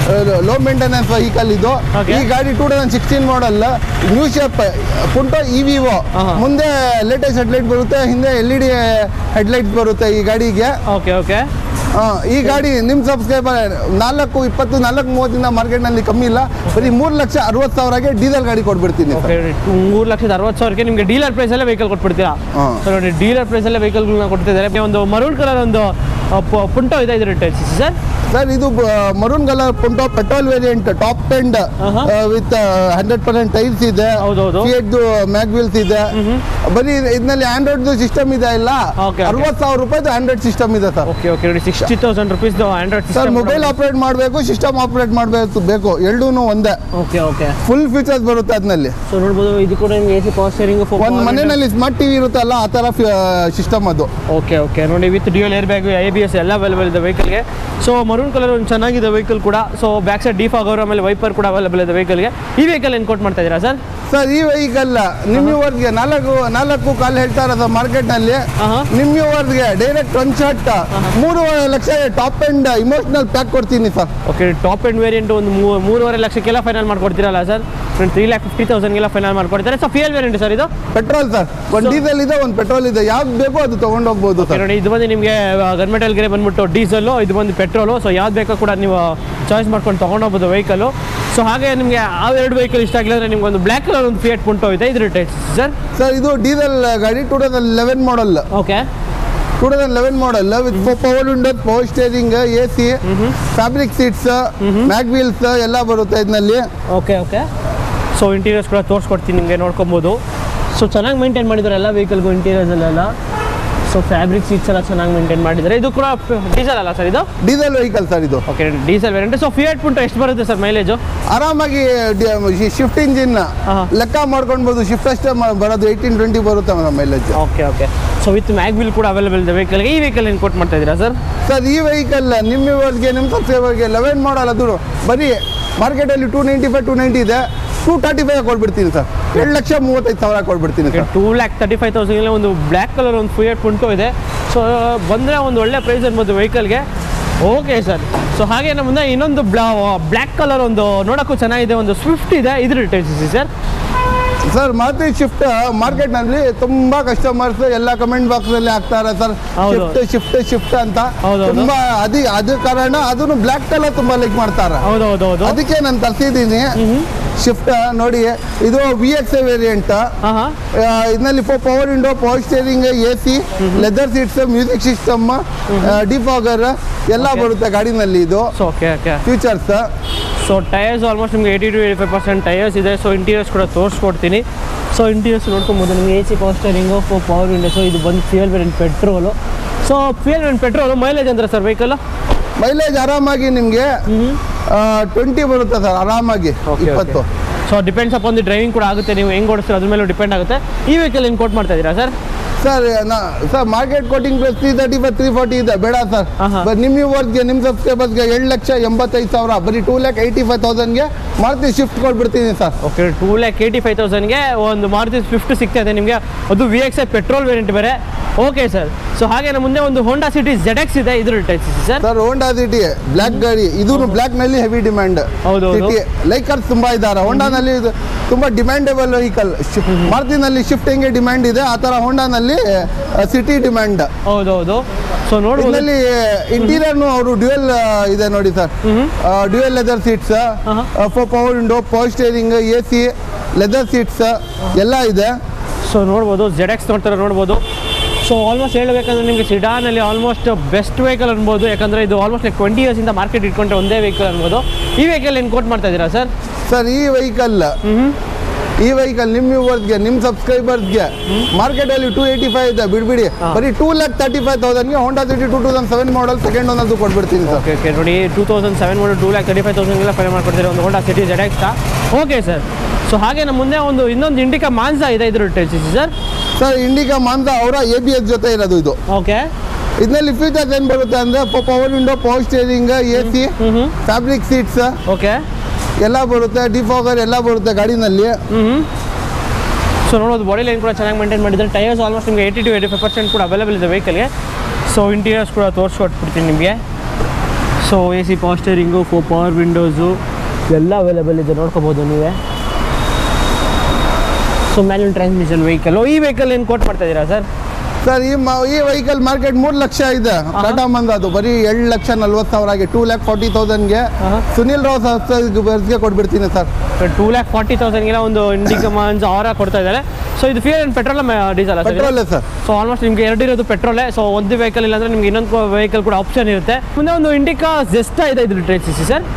low maintenance vehicle ಇದು Okay. ಈ ಗಾಡಿ two thousand sixteen model new shape Punto Evo ಹಾ, ಹಾ. ಮುಂದೆ ಲೇಟೆಸ್ಟ್ ಹೆಡ್ಲೈಟ್ ಬರುತ್ತೆ ಹಿಂದೆ ಎಲ್ ಇ ಡಿ ಹೆಡ್ಲೈಟ್ ಬರುತ್ತೆ ಈ ಗಾಡಿಗೆ ಓಕೆ ಓಕೆ ಆ, ಈ ಗಾಡಿ ನಿಮ್ಮ ಸಬ್ಸ್ಕ್ರೈಬರ್ ನಾಲ್ಕು ಇಪ್ಪತ್ತು ನಾಲ್ಕು ಮೂವತ್ತಿಂದ ಮಾರ್ಕೆಟ್ನಲ್ಲಿ ಕಮ್ಮಿ ಇಲ್ಲ ಬರೀ ಮೂರು ಲಕ್ಷ ಅರವತ್ತು ಸಾವಿರಗೆ ಡೀಸೆಲ್ ಗಾಡಿ ಕೊಟ್ಬಿಡ್ತೀನಿ ಸರ್. ಓಕೆ ಮೂರು ಲಕ್ಷದ ಅರವತ್ತು ಸಾವಿರಕ್ಕೆ ನಿಮಗೆ ಡೀಲರ್ ಪ್ರೈಸಲ್ಲೇ ವೆಹಿಕಲ್ ಕೊಟ್ಬಿಡ್ತೀರಾ ಹಾ. ಸೊ ನೋಡಿ ಡೀಲರ್ ಪ್ರೈಸಲ್ಲೇ ವೆಹಿಕಲ್ಗಳನ್ನ ಕೊಡ್ತಿದ್ದಾರೆ ಒಂದು ಮರೂನ್ ಕಲರ್ ಒಂದು ಆ, ಪು- ಪುಂಟೋ ಇದೆ ಇದ್ರ ಟಚ್ ಸರ್ ಸರ್ ಇದು maroon colour Punto petrol variant top end ಆಹಾ. ವಿತ್ ಹಂಡ್ರೆಡ್ ಪರ್ಸೆಂಟ್ ಟೈಲ್ಸ್ ಇದೆ ಹೌದೌದು. ಫಿಯಟ್ದು ಮ್ಯಾಗ್ ವೀಲ್ಸ್ ಇದೆ ಬರೀ ಇದರಲ್ಲಿ ಆಂಡ್ರಾಯ್ಡ್ ಸಿಸ್ಟಮ್ ಇದೆ ಇಲ್ಲ Okay, okay. ಅರವತ್ತು ಸಾವಿರ ರೂಪಾಯಿದು ಆಂಡ್ರಾಯ್ಡ್ ಸಿಸ್ಟಮ್ ಇದೆ ಸರ್ ಓಕೆ ಓಕೆ ನೋಡಿ sixty thousand rupees Android sir mobile operate ಮಾಡಬೇಕು ಸಿಸ್ಟಮ್ ಆಪರೇಟ್ ಮಾಡಬೇಕು ಬೇಕು ಎರಡೂ ಒಂದೇ ಓಕೆ ಓಕೆ ಫುಲ್ ಫೀಚರ್ಸ್ ಬರುತ್ತೆ ಅದರಲ್ಲಿ ಸೊ ನೋಡ್ಬೋದು ಇದು ಕೂಡ ನಿಮ್ಗೆ ಎ ಸಿ ಪವರ್ ಸ್ಟೇರಿಂಗ್ ಒಂದು ಮನೆಯಲ್ಲಿ ಸ್ಮಾರ್ಟ್ ಟಿವಿ ಇರುತ್ತಲ್ಲ ಆ ಥರ ಸಿಸ್ಟಮ್ ಅದು ಓಕೆ ಓಕೆ ನೋಡಿ with dual air bag A B S ಎಲ್ಲ ಅವೈಲೇಬಲ್ ಇದೆ ವೆಹಿಕಲ್ಗೆ ಸೊ ಮರೂನ್ ಕಲರ್ ಒಂದು ಚೆನ್ನಾಗಿದೆ ವೆಹಿಕಲ್ ಕೂಡ ಸೊ ಬ್ಯಾಕ್ ಸೈಡ್ ಡೀಫ್ ಆಗೋರು ಆಮೇಲೆ ವೈಪರ್ ಕೂಡ ಅವೈಲೇಬಲ್ ಇದೆ ವೆಹಿಕಲ್ಗೆ ಈ ವೆಹಿಕಲ್ ಏನು ಕೊಟ್ಟು ಮಾಡ್ತಾ ಇದ್ದೀರಾ ಸರ್ ಸರ್ ಈ ವೆಹಿಕಲ್ ನಿಮ್ಮಿವರ್ಗೆ ನಾಲ್ಕು ನಾಲ್ಕು ಕಾಲು ಹೇಳ್ತಾ ಇರೋದು ಮಾರ್ಕೆಟ್ನಲ್ಲಿ ಆಹಾ. ನಿಮ್ಮಿವರ್ಗೆ ಡೈರೆಕ್ಟ್ ಒನ್ ಶಾಟ್ ಮೂರುವರೆ ಲಕ್ಷ ಟಾಪ್ ಎಂಡ್ ಇಮೋಷನಲ್ ಪ್ಯಾಕ್ ಕೊಡ್ತೀನಿ sir okay top end variant ಒಂದು ಮೂ- ಮೂರುವರೆ ಲಕ್ಷಕ್ಕೆಲ್ಲ ಫೈನಲ್ ಮಾಡ್ಕೊಡ್ತೀರಲ್ಲ ಸರ್ ತ್ರೀ ಲ್ಯಾಕ್ ಫಿಫ್ಟಿ ತೌಸಂಡ್ಗೆಲ್ಲ ಫೈನಲ್ ಮಾಡ್ಕೊಡ್ತಾರೆ ಸೊ ಫಿಯಲ್ ವೇರಿಯಂಟ್ ಸರ್ ಇದು ಪೆಟ್ರೋಲ್ ಸರ್ ಒಂದು ಡೀಸೆಲ್ ಇದೆ ಒಂದು ಪೆಟ್ರೋಲ್ ಇದೆ ಯಾವ್ದು ಬೇಕೋ ಅದು ತಗೊಂಡು ಹೋಗ್ಬೋದು Okay, ಸರ್ ನೋಡಿ ಇದು ಬಂದು ನಿಮಗೆ ಗನ್ಮೆಟಲ್ ಗೆರೆ ಬಂದ್ಬಿಟ್ಟು ಡೀಸೆಲ್ಲು ಇದು ಬಂದು ಪೆಟ್ರೋಲು ಸೊ ಯಾವ್ದು ಬೇಕೋ ಕೂಡ ನೀವು ಚಾಯ್ಸ್ ಮಾಡ್ಕೊಂಡು ತೊಗೊಂಡೋಗ್ಬೋದು ವೆಹಿಕಲು ಸೊ ಹಾಗೆ ನಿಮಗೆ ಆ ಎರಡು ವೆಹಿಕಲ್ ಇಷ್ಟ ಆಗಿಲ್ಲ ಅಂದರೆ ನಿಮ್ಗೆ ಒಂದು ಬ್ಲ್ಯಾಕ್ ಕಲರ್ ಒಂದು ಫಿಯಟ್ ಪುಂಟೋ ಇದೆ ಇದ್ರ ಟೈಪ್ ಸರ್ ಸರ್ ಇದು ಡೀಸೆಲ್ ಗಾಡಿ two thousand eleven model okay two thousand eleven model with power windows power steering A C fabric seats mag wheels ಎಲ್ಲ ಬರುತ್ತೆ ಇದರಲ್ಲಿ ಓಕೆ ಓಕೆ ಸೊ ಇಂಟೀರಿಯರ್ಸ್ ಕೂಡ ತೋರಿಸ್ಕೊಡ್ತೀನಿ ನಿಮಗೆ ನೋಡ್ಕೊಬೋದು ಸೊ ಚೆನ್ನಾಗಿ ಮೇಂಟೈನ್ ಮಾಡಿದ್ದಾರೆ ಎಲ್ಲ ವೆಹಿಕಲ್ಗೂ ಇಂಟೀರಿಯರ್ಸಲ್ಲೆಲ್ಲ ಸೊ ಫ್ಯಾಬ್ರಿಕ್ ಸೀಟ್ಸ್ ಎಲ್ಲ ಚೆನ್ನಾಗಿ ಮೇಂಟೈನ್ ಮಾಡಿದ್ದಾರೆ ಇದು ಕೂಡ ಡೀಸೆಲ್ ಅಲ್ಲ ಸರ್ ಇದು ಡೀಸೆಲ್ ವೆಹಿಕಲ್ ಸರ್ ಇದು okay diesel variant so Fiat Punto ಎಷ್ಟು ಬರುತ್ತೆ ಸರ್ ಮೈಲೇಜು ಆರಾಮಾಗಿ ಶಿಫ್ಟ್ ಇಂಜಿನ್ ಆಹಾ. ಲೆಕ್ಕ ಮಾಡ್ಕೊಳ್ಬೋದು ಶಿಫ್ಟ್ ಅಷ್ಟೇ ಮ- ಬರೋದು ಏಯ್ಟೀನ್ ಟ್ವೆಂಟಿ ಬರುತ್ತೆ madam mileage okay okay so with mag wheel ಕೂಡ ಅವೈಲೇಬಲ್ ಇದೆ ವೆಹಿಕಲ್ಗೆ ಈ ವೆಹಿಕಲ್ ಏನು ಕೊಟ್ಟು ಮಾಡ್ತಾ ಇದ್ದೀರಾ ಸರ್ ಸರ್ ಈ ವೆಹಿಕಲ್ ನಿಮ್ಮ ಇವ್ರಿಗೆ ನಿಮ್ಮ ಸಬ್ಸ್ಕ್ರೈಬರ್ಗೆ ಲೆವೆನ್ ಮಾಡಲ್ ಅದು ಬರೀ ಮಾರ್ಕೆಟಲ್ಲಿ two ninety five two ninety ಇದೆ ಟೂ ತರ್ಟಿ ಫೈವ್ ಕೊಟ್ಬಿಡ್ತೀನಿ ಸರ್ ಎರಡು ಲಕ್ಷ ಮೂವತ್ತೈದು ಸಾವಿರ ಕೊಟ್ಬಿಡ್ತೀನಿ sir two lakh thirty five thousand ಒಂದು ಬ್ಲ್ಯಾಕ್ ಕಲರ್ ಒಂದು ಫಿಯಟ್ ಪುಂಟು ಇದೆ ಸೊ ಬಂದರೆ ಒಂದು ಒಳ್ಳೆ ಪ್ರೈಸ್ ಅನ್ಬೋದು ವೆಹಿಕಲ್ಗೆ ಓಕೆ ಸರ್ ಸೊ ಹಾಗೆ ನಮ್ಮ ಮುಂದೆ ಇನ್ನೊಂದು ಬ್ಲಾ ಬ್ಲ್ಯಾಕ್ ಕಲರ್ ಒಂದು ನೋಡೋಕ್ಕೂ ಚೆನ್ನಾಗಿದೆ ಒಂದು ಸ್ವಿಫ್ಟ್ ಇದೆ ಇದ್ರ retails sir sir Maruti Swift ಮಾರ್ಕೆಟ್ನಲ್ಲಿ ತುಂಬಾ ಕಸ್ಟಮರ್ಸ್ ಎಲ್ಲ ಕಮೆಂಟ್ ಬಾಕ್ಸ್ ಅಲ್ಲಿ ಹಾಕ್ತಾರೆ ಸರ್ ಹೌದು. ಶಿಫ್ಟ್ ಶಿಫ್ಟ್ ಶಿಫ್ಟ್ ಅಂತ ಹೌದೌದು. ತುಂಬಾ ಅದಿ ಅದು ಕಾರಣ ಅದನ್ನು ಬ್ಲ್ಯಾಕ್ ಕಲರ್ ತುಂಬಾ ಲೈಕ್ ಮಾಡ್ತಾರೆ ಹೌದು ಹೌದು ಹೌದು ಅದಕ್ಕೆ ನಾನು ತರಿಸಿದ್ದೀನಿ ಶಿಫ್ಟ್ ನೋಡಿ ಇದು ವಿ ಎಕ್ಸ್ ಎ ವೇರಿಯಂಟ್ ಹಾಂ ಹಾಂ ಇದರಲ್ಲಿ power window power steering A C leather seats music system defogger ಎಲ್ಲ Okay. ಬರುತ್ತೆ ಗಾಡಿನಲ್ಲಿ ಇದು so okay okay features so tyres almost ನಿಮಗೆ eighty to eighty five percent tyres ಇದೆ ಸೊ ಇಂಟೀರಿಯರ್ಸ್ ಕೂಡ ತೋರಿಸ್ಕೊಡ್ತೀನಿ ಸೊ ಇಂಟೀರಿಯರ್ಸ್ ನೋಡ್ಕೊಬೋದು ನಿಮಗೆ A C power steering four power window so ಇದು ಬಂದು fuel variant petrol so fuel variant petrol mileage ಅಂದ್ರೆ sir vehicle mileage ಆರಾಮಾಗಿ ನಿಮಗೆ ಟ್ವೆಂಟಿ ಬರುತ್ತೆ ಸರ್ ಆರಾಮಾಗಿ ಇಪ್ಪತ್ತು so depends upon the driving ಕೂಡ ಆಗುತ್ತೆ ನೀವು ಹೆಂಗೆ ಓಡಿಸ್ತೀರೋ ಅದ್ರ ಮೇಲೆ ಡಿಪೆಂಡ್ ಆಗುತ್ತೆ ಈ ವೆಹಿಕಲ್ ಏನು ಕೋಟ್ ಮಾಡ್ತಾ ಇದ್ದೀರಾ ಸರ್ ಸರ್ ನಾ sir market quoting plus three thirty five three forty ಇದೆ ಬೇಡ ಸರ್ ಆಹಾ. ಬಟ್ ನಿಮ್ಮ ವ್ಯೂವರ್ಸ್ಗೆ ನಿಮ್ಮ ಸಬ್ಸ್ಕ್ರೈಬರ್ಸ್ಗೆ ಎರಡು ಲಕ್ಷ ಎಂಬತ್ತೈದು ಸಾವಿರ ಬರೀ ಟೂ ಲ್ಯಾಕ್ ಏಯ್ಟಿ ಫೈವ್ ತೌಸಂಡ್ಗೆ ಮಾರುತಿ ಶಿಫ್ಟ್ ಕೊಟ್ಬಿಡ್ತೀನಿ sir okay two lakh eighty five ತೌಸಂಡ್ಗೆ ಒಂದು ಮಾರುತಿ ಸ್ವಿಫ್ಟ್ ಸಿಗ್ತಾ ಇದೆ ನಿಮಗೆ ಅದು V X I petrol variant ಬೇರೆ ಓಕೆ ಸರ್ ಸೊ ಹಾಗೆ ನಮ್ಮ ಮುಂದೆ ಒಂದು ಹೋಂಡಾ ಸಿಟಿ ಜೆಡ್ ಎಕ್ಸ್ ಇದೆ ಇದ್ರ type sir sir Honda City black ಗಾಡಿ ಇದು ಬ್ಲ್ಯಾಕ್ ನಲ್ಲಿ ಹೆವಿ ಡಿಮ್ಯಾಂಡ್ ಹೌದು, ಹೌದು. ಸಿಟಿ ಲೈಕರ್ಸ್ ತುಂಬಾ ಇದ್ದಾರೆ ಹೋಂಡಾನಲ್ಲಿ ಇದು ತುಂಬಾ ಡಿಮ್ಯಾಂಡೇಬಲ್ ವೆಹಿಕಲ್ ಮಾರುತಿನಲ್ಲಿ ಶಿಫ್ಟ್ ಹೆಂಗೆ ಡಿಮ್ಯಾಂಡ್ ಇದೆ ಆ ತರ ಹೋಂಡಾನಲ್ಲಿ ಸಿಟಿ ಡಿಮ್ಯಾಂಡ್ ಹೌದೌದು ಸೊ ನೋಡ್ಬೋದು ಇದರಲ್ಲಿ ಇಂಟೀರಿಯರ್ನು ಅವರು ಡ್ಯೂಯಲ್ ಇದೆ ನೋಡಿ ಸರ್ ಡ್ಯೂಯಲ್ ಲೆದರ್ ಸೀಟ್ಸ್ ಆಹಾ. Four power window power steering A C leather seats ಎಲ್ಲ ಇದೆ ಸೊ ನೋಡ್ಬೋದು ಜೆಡ್ ಎಕ್ಸ್ ನೋಡ್ತಾರೆ ನೋಡ್ಬೋದು ಸೊ ಆಲ್ಮೋಸ್ಟ್ ಹೇಳಬೇಕಂದ್ರೆ ನಿಮಗೆ ಸಿಡಾನಲ್ಲಿ ಆಲ್ಮೋಸ್ಟ್ ಬೆಸ್ಟ್ ವೆಹಿಕಲ್ ಅನ್ಬೋದು ಯಾಕಂದರೆ ಇದು ಆಲ್ಮೋಸ್ಟ್ ಲೈಕ್ ಟ್ವೆಂಟಿ ಇಯರ್ಸಿಂದ ಮಾರ್ಕೆಟ್ ಇಟ್ಕೊಂಡ್ರೆ ಒಂದೇ ವೆಹಿಕಲ್ ಅನ್ಬೋದು ಈ ವೆಹಿಕಲ್ ಏನು ಕೋಟ್ ಮಾಡ್ತಾ ಇದ್ದೀರಾ ಸರ್ ಸರ್ ಈ ವೆಹಿಕಲ್ ಹ್ಞೂ ಈ ವೆಹಿಕಲ್ ನಿಮ್ಮ ವ್ಯೂವರ್ಸ್ಗೆ ನಿಮ್ಮ ಸಬ್ಸ್ಕ್ರೈಬರ್ಸ್ಗೆ ಮಾರ್ಕೆಟಲ್ಲಿ ಟೂ ಏಯ್ಟಿ ಫೈವ್ ಇದೆ ಬಿಡ್ಬಿಡಿ ಹಾ. ಬರೀ ಟೂ ಲ್ಯಾಕ್ ತರ್ಟಿ ಫೈವ್ ತೌಸಂಡ್ಗೆ Honda City two thousand seven model second ಒಂದದ್ದು ಕೊಟ್ಬಿಡ್ತೀನಿ ಸರ್ ಓಕೆ ಓಕೆ ನೋಡಿ ಟೂ ತೌಸಂಡ್ ಸೆವೆನ್ ಮಾಡಿ ಟೂ ಲ್ಯಾಕ್ ತರ್ಟಿ ಫೈವ್ ತೌಸಂಡ್ಗೆಲ್ಲ ಫೈಲ್ ಮಾಡ್ಕೊಡ್ತೀರಿ ಒಂದು Honda City Z extra okay sir so ಹಾಗೆ ನಮ್ಮ ಮುಂದೆ ಒಂದು ಇನ್ನೊಂದು ಇಂಡಿಕಾ ಮಾನ್ಸಾ ಇದೆ ಇದ್ರ ಟೆಚ್ ಸರ್ ಸರ್ ಇಂಡಿಕಾ ಮಾಂದ ಅವರ ಎ ಬಿ ಎಸ್ ಜೊತೆ ಇರೋದು ಇದು ಓಕೆ ಇದರಲ್ಲಿ ಫೀಚರ್ಸ್ ಏನು ಬರುತ್ತೆ ಅಂದರೆ power window power steering A C ಹ್ಞೂ ಹ್ಞೂ ಫ್ಯಾಬ್ರಿಕ್ ಸೀಟ್ಸ್ ಓಕೆ ಎಲ್ಲ ಬರುತ್ತೆ ಡಿಫಾಗರ್ ಎಲ್ಲ ಬರುತ್ತೆ ಗಾಡಿನಲ್ಲಿ ಹ್ಞೂ ಸೊ ನೋಡೋದು ಬಾಡಿ ಲೈನ್ ಕೂಡ ಚೆನ್ನಾಗಿ ಮೇಂಟೈನ್ ಮಾಡಿದ್ದಾರೆ ಟೈರ್ಸ್ ಆಲ್ಮೋಸ್ಟ್ ನಿಮಗೆ eighty to eighty five percent ಕೂಡ ಅವೈಲೇಬಲ್ ಇದೆ ವೆಹಿಕಲ್ಗೆ ಸೊ ಇಂಟೀರಿಯರ್ಸ್ ಕೂಡ ತೋರಿಸ್ಕೊಟ್ಬಿಡ್ತೀನಿ ನಿಮಗೆ so A C power steering four power windows ಎಲ್ಲ ಅವೈಲೇಬಲ್ ಇದೆ ನೋಡ್ಕೋಬೋದು ನೀವೇ ಸೊ ಮ್ಯಾನ್ಯಲ್ ಟ್ರಾನ್ಸ್ಮಿಷನ್ ವೆಹಿಕಲ್ ಈ ವೆಹಿಕಲ್ ಏನು ಕೋಟ್ ಮಾಡ್ತಾ ಇದ್ದೀರಾ ಸರ್ ಸರ್ ಈ ಮ- ಈ ವೆಹಿಕಲ್ ಮಾರ್ಕೆಟ್ ಮೂರು ಲಕ್ಷ ಇದೆ ಟಾಟಾ ಮಂದ ಅದು ಬರೀ ಎರಡು ಲಕ್ಷ ನಲ್ವತ್ತು ಸಾವಿರ ಆಗಿ ಟೂ ಲ್ಯಾಕ್ ಫಾರ್ಟಿ ತೌಸಂಡ್ಗೆ ಆಹಾ. ಸುನಿಲ್ ರಾವ್ ಬರ್ಸ್ಗೆ ಕೊಟ್ಬಿಡ್ತೀನಿ ಸರ್ ಟೂ ಲ್ಯಾಕ್ ಫಾರ್ಟಿ ತೌಸಂಡ್ಗೆಲ್ಲ ಒಂದು ಇಂಡಿಕಮನ್ಸ್ ಅವರ ಕೊಡ್ತಾ ಇದ್ದಾರೆ ಸೊ ಇದು fuel and petrol diesel sir ಪೆಟ್ರೋಲೇ ಸರ್ ಸೊ ಆಲ್ಮೋಸ್ಟ್ ನಿಮಗೆ ಎರಡು ಇರೋದು ಪೆಟ್ರೋಲೇ ಸೊ ಒಂದು ವೆಹಿಕಲ್ ಇಲ್ಲ ಅಂದ್ರೆ ನಿಮ್ಗೆ ಇನ್ನೊಂದು ವೆಹಿಕಲ್ ಕೂಡ ಆಪ್ಷನ್ ಇರುತ್ತೆ ಮುಂದೆ ಒಂದು ಇಂಡಿಕಾ ಜೆಸ್ಟಾ ಇದೆ ಇದ್ರ ಟ್ರೇಡ್ ಸಿ ಸರ್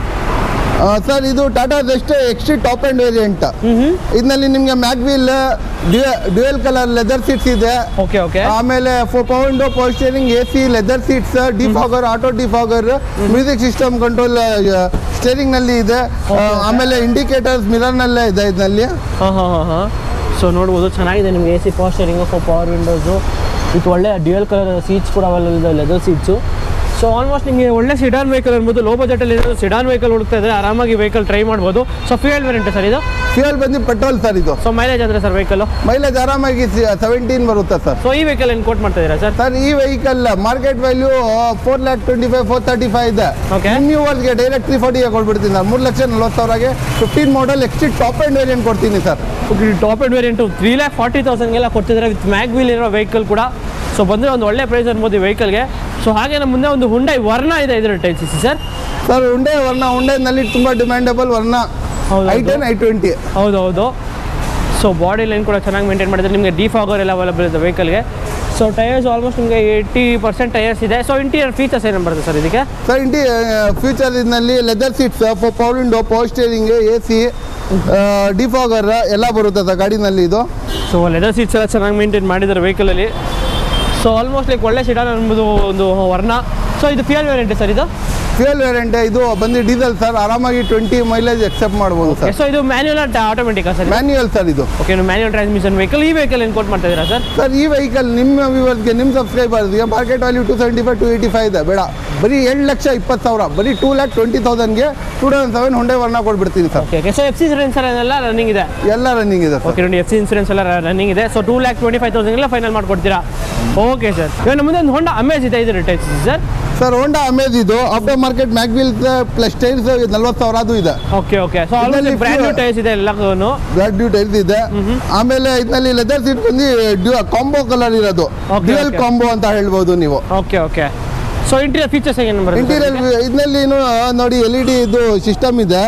ಸರ್ ಇದು Tata just extra top end variant ಇದರಲ್ಲಿ ನಿಮಗೆ mag wheel dual colour leather seats ಇದೆ ಓಕೆ ಓಕೆ ಆಮೇಲೆ four pound power steering A C leather seats defogger auto defogger music system control steering ನಲ್ಲಿ ಇದೆ ಆ, ಆಮೇಲೆ indicators mirror ನಲ್ಲೇ ಇದೆ ಇದರಲ್ಲಿ ಹಾಂ ಹಾಂ ಹಾಂ ಹಾಂ ಸೊ ನೋಡ್ಬೋದು ಚೆನ್ನಾಗಿದೆ ನಿಮಗೆ A C power steering four power windows with ಒಳ್ಳೆ ಡ್ಯೂಯಲ್ ಕಲರ್ ಸೀಟ್ಸ್ ಕೂಡ ಅವೈಲೇಬಲ್ ಇದೆ ಲೆದರ್ ಸೀಟ್ಸು ಸೊ ಆಲ್ಮೋಸ್ಟ್ ನಿಮಗೆ ಒಳ್ಳೆ ಸಿಡಾನ್ ವೆಹಿಕಲ್ ಅನ್ಬೋದು ಲೋ ಬಜೆಟಲ್ಲಿ ಇರೋದು ಸಿಡಾನ್ ವೆಹಿಕಲ್ ಹುಡುಕ್ತಾ ಇದ್ರೆ ಆರಾಮಾಗಿ ವೆಹಿಕಲ್ ಟ್ರೈ ಮಾಡ್ಬೋದು ಸೊ ಫ್ಯೂಯಲ್ ವೇರಿಯಂಟ್ ಸರ್ ಇದು ಫ್ಯೂಯಲ್ ಬಂದು ಪೆಟ್ರೋಲ್ ಸರ್ ಇದು ಸೊ ಮೈಲೇಜ್ ಅಂದರೆ ಸರ್ ವೆಹಿಕಲ್ ಮೈಲೇಜ್ ಆರಾಮಾಗಿ ಸೆವೆಂಟೀನ್ ಬರುತ್ತೆ ಸರ್ ಸೊ ಈ ವೆಹಿಕಲ್ ಏನು ಕೋಟ್ ಮಾಡ್ತಾ ಇದ್ದೀರಾ ಸರ್ ಸರ್ ಈ vehicle market value four lakh twenty five four thirty five ಇದೆ Okay. ನ್ಯೂವರ್ಸ್ಗೆ ಡೈರೆಕ್ಟ್ ತ್ರೀ ಫಾರ್ಟಿಗೆ ಕೊಟ್ಬಿಡ್ತೀನಿ ಸರ್ ಮೂರು ಲಕ್ಷ ನಲ್ವತ್ತು ಸಾವಿರಗೆ fifteen model extra top end variant ಕೊಡ್ತೀನಿ sir top end variant three lakh forty ತೌಸಂಡ್ಗೆಲ್ಲ ಕೊಡ್ತಿದ್ದಾರೆ ವಿತ್ ಮ್ಯಾಗ್ ವೀಲ್ ಇರೋ ವೆಹಿಕಲ್ ಕೂಡ ಸೊ ಬಂದರೆ ಒಂದು ಒಳ್ಳೆ ಪ್ರೈಸ್ ಅನ್ಬೋದು ಈ ವೆಹಿಕಲ್ಗೆ ಸೊ ಹಾಗೆ ನಮ್ಮ ಮುಂದೆ ಒಂದು ಹುಂಡೈ ವರ್ಣ ಇದೆ ಇದರ ಟೈಪ್ ಸಿ ಸರ್ ಸರ್ ಉಂಡೆ ವರ್ಣ ಉಂಡೆನಲ್ಲಿ ತುಂಬ ಡಿಮ್ಯಾಂಡಬಲ್ ವರ್ಣ ಹೌದು, ಐ ಹೌದು. ಟೆನ್ ಐ ಟ್ವೆಂಟಿ ಹೌದು ಹೌದು ಸೊ ಬಾಡಿ ಲೈನ್ ಕೂಡ ಚೆನ್ನಾಗಿ ಮೇಂಟೈನ್ ಮಾಡಿದ್ರೆ ನಿಮಗೆ ಡಿಫಾಗರ್ ಎಲ್ಲ ಅವೈಲೇಬಲ್ ಇದೆ ವೆಹಿಕಲ್ಗೆ ಸೊ ಟೈರ್ಸ್ ಆಲ್ಮೋಸ್ಟ್ ನಿಮಗೆ ಏಯ್ಟಿ ಪರ್ಸೆಂಟ್ ಟೈರ್ಸ್ ಇದೆ ಸೊ ಇಂಟೀರಿಯರ್ ಫೀಚರ್ಸ್ ಏನು ಬರುತ್ತೆ ಸರ್ ಇದಕ್ಕೆ ಸರ್ ಇಂಟಿ ಫ್ಯೂಚರ್ ಇದರಲ್ಲಿ leather seats power window power steering A C defogger ಎಲ್ಲ ಬರುತ್ತೆ ಸರ್ ಗಾಡಿನಲ್ಲಿ ಇದು ಸೊ ಲೆದರ್ ಸೀಟ್ಸ್ ಎಲ್ಲ ಚೆನ್ನಾಗಿ ಮೇಂಟೈನ್ ಮಾಡಿದ್ದಾರೆ ವೆಹಿಕಲಲ್ಲಿ ಸೊ ಆಲ್ಮೋಸ್ಟ್ ಲೈಕ್ ಒಳ್ಳೆ ಸಿಡಾನ್ ಅನ್ಬೋದು ಒಂದು ವರ್ಣ ಸೊ ಇದು ಫ್ಯೂಯಲ್ ವೇರಿಯಂಟ್ ಸರ್ ಇದು ಫ್ಯೂಯಲ್ ವೇರಿಯಂಟ್ ಇದು ಬಂದು ಡೀಸೆಲ್ ಸರ್ ಆರಾಮಾಗಿ ಟ್ವೆಂಟಿ ಮೈಲೇಜ್ ಎಕ್ಸೆಪ್ಟ್ ಮಾಡ್ಬೋದು ಸರ್ ಸೊ ಇದು ಮ್ಯಾನ್ಯುವಲ್ ಆಟೋಮೆಟಿಕಾ ಸರ್ ಮ್ಯಾನ್ಯುಯಲ್ ಸರ್ ಇದು ಓಕೆ ಮ್ಯಾನ್ಯುವಲ್ ಟ್ರಾನ್ಸ್ಮಿಷನ್ ವೆಹಿಕಲ್ ಈ ವೆಹಿಕಲ್ ಏನು ಕೋಟ್ ಮಾಡ್ತಾ ಇದ್ದೀರಾ ಸರ್ ಸರ್ ಈ ವೆಹಿಕಲ್ ನಿಮ್ಮ ವ್ಯೂವರ್ಸ್ಗೆ ನಿಮ್ಮ ಸಬ್ಸ್ಕ್ರೈಬರ್ಸ್ಗೆ market value two seventy five to eighty five ಇದೆ ಬೇಡ ಬರೀ ಎರಡು ಲಕ್ಷ ಇಪ್ಪತ್ತು ಸಾವಿರ ಬರೀ ಟೂ ಲ್ಯಾಕ್ ಟ್ವೆಂಟಿ ತೌಸಂಡ್ಗೆ two thousand seven Honda Verna ಕೊಟ್ಬಿಡ್ತೀನಿ sir okay okay so F C insurance ಎಲ್ಲ ರನ್ನಿಂಗ್ ಇದೆ ಎಲ್ಲ ರನ್ನಿಂಗ್ ಇದೆ ಸರ್ ಓಕೆ ನೋಡಿ ಎಫ್ ಸಿ ಇನ್ಸೂರೆನ್ಸ್ ಎಲ್ಲ ರನ್ನಿಂಗ್ ಇದೆ so two lakh twenty five thousand ಎಲ್ಲ ಫೈನಲ್ ಮಾಡ್ಕೊಡ್ತೀರಾ ಓಕೆ ಸರ್ ಇವಾಗ ನಮ್ಮ ಮುಂದೆ ಒಂದು ಹೊಂಡ ಅಮೇಜ್ ಇದೆ ಇದು retails sir sir Honda Amaze ಇದು after market mag wheel plus tyres ನಲ್ವತ್ತು ಸಾವಿರ ಅದು ಇದೆ ಓಕೆ ಓಕೆ ಸೊ ಆಲ್ಮೋಸ್ಟ್ ಇದ್ರಲ್ಲಿ ಬ್ರ್ಯಾಂಡ್ ನ್ಯೂ pure- ಟೈರ್ಸ್ ಇದೆ ಎಲ್ಲದೂ ಬ್ಲಾಕ್ ಡ್ಯೂ ಟೈರ್ಸ್ ಇದೆ ಆಮೇಲೆ ಇದರಲ್ಲಿ ಲೆದರ್ ಸೀಟ್ ಬಂದು ಕಾಂಬೋ ಕಲರ್ ಇರೋದು Okay, ಡ್ಯೂಯಲ್ okay. ಕಾಂಬೋ ಅಂತ ಹೇಳ್ಬೋದು ನೀವು okay okay so interior features ಏನು ಬರುತ್ತೆ ಇಂಟೀರಿಯರ್ ಇದರಲ್ಲಿ ನೋಡಿ ಎಲ್ ಇ ಡಿ ಇದು ಸಿಸ್ಟಮ್ ಇದೆ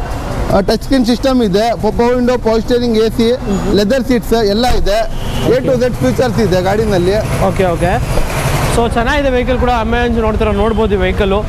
ಟಚ್ ಸ್ಕ್ರೀನ್ ಸಿಸ್ಟಮ್ ಇದೆ power window power steering A C leather seats ಎಲ್ಲ ಇದೆ ಎ ಟು ಝೆಡ್ ಫೀಚರ್ಸ್ ಇದೆ ಗಾಡಿನಲ್ಲಿ ಓಕೆ ಓಕೆ ಸೊ ಚೆನ್ನಾಗಿದೆ ವೆಹಿಕಲ್ ಕೂಡ ಅಮೇಜ್ ನೋಡ್ತಾರ ನೋಡ್ಬೋದು ಈ vehicle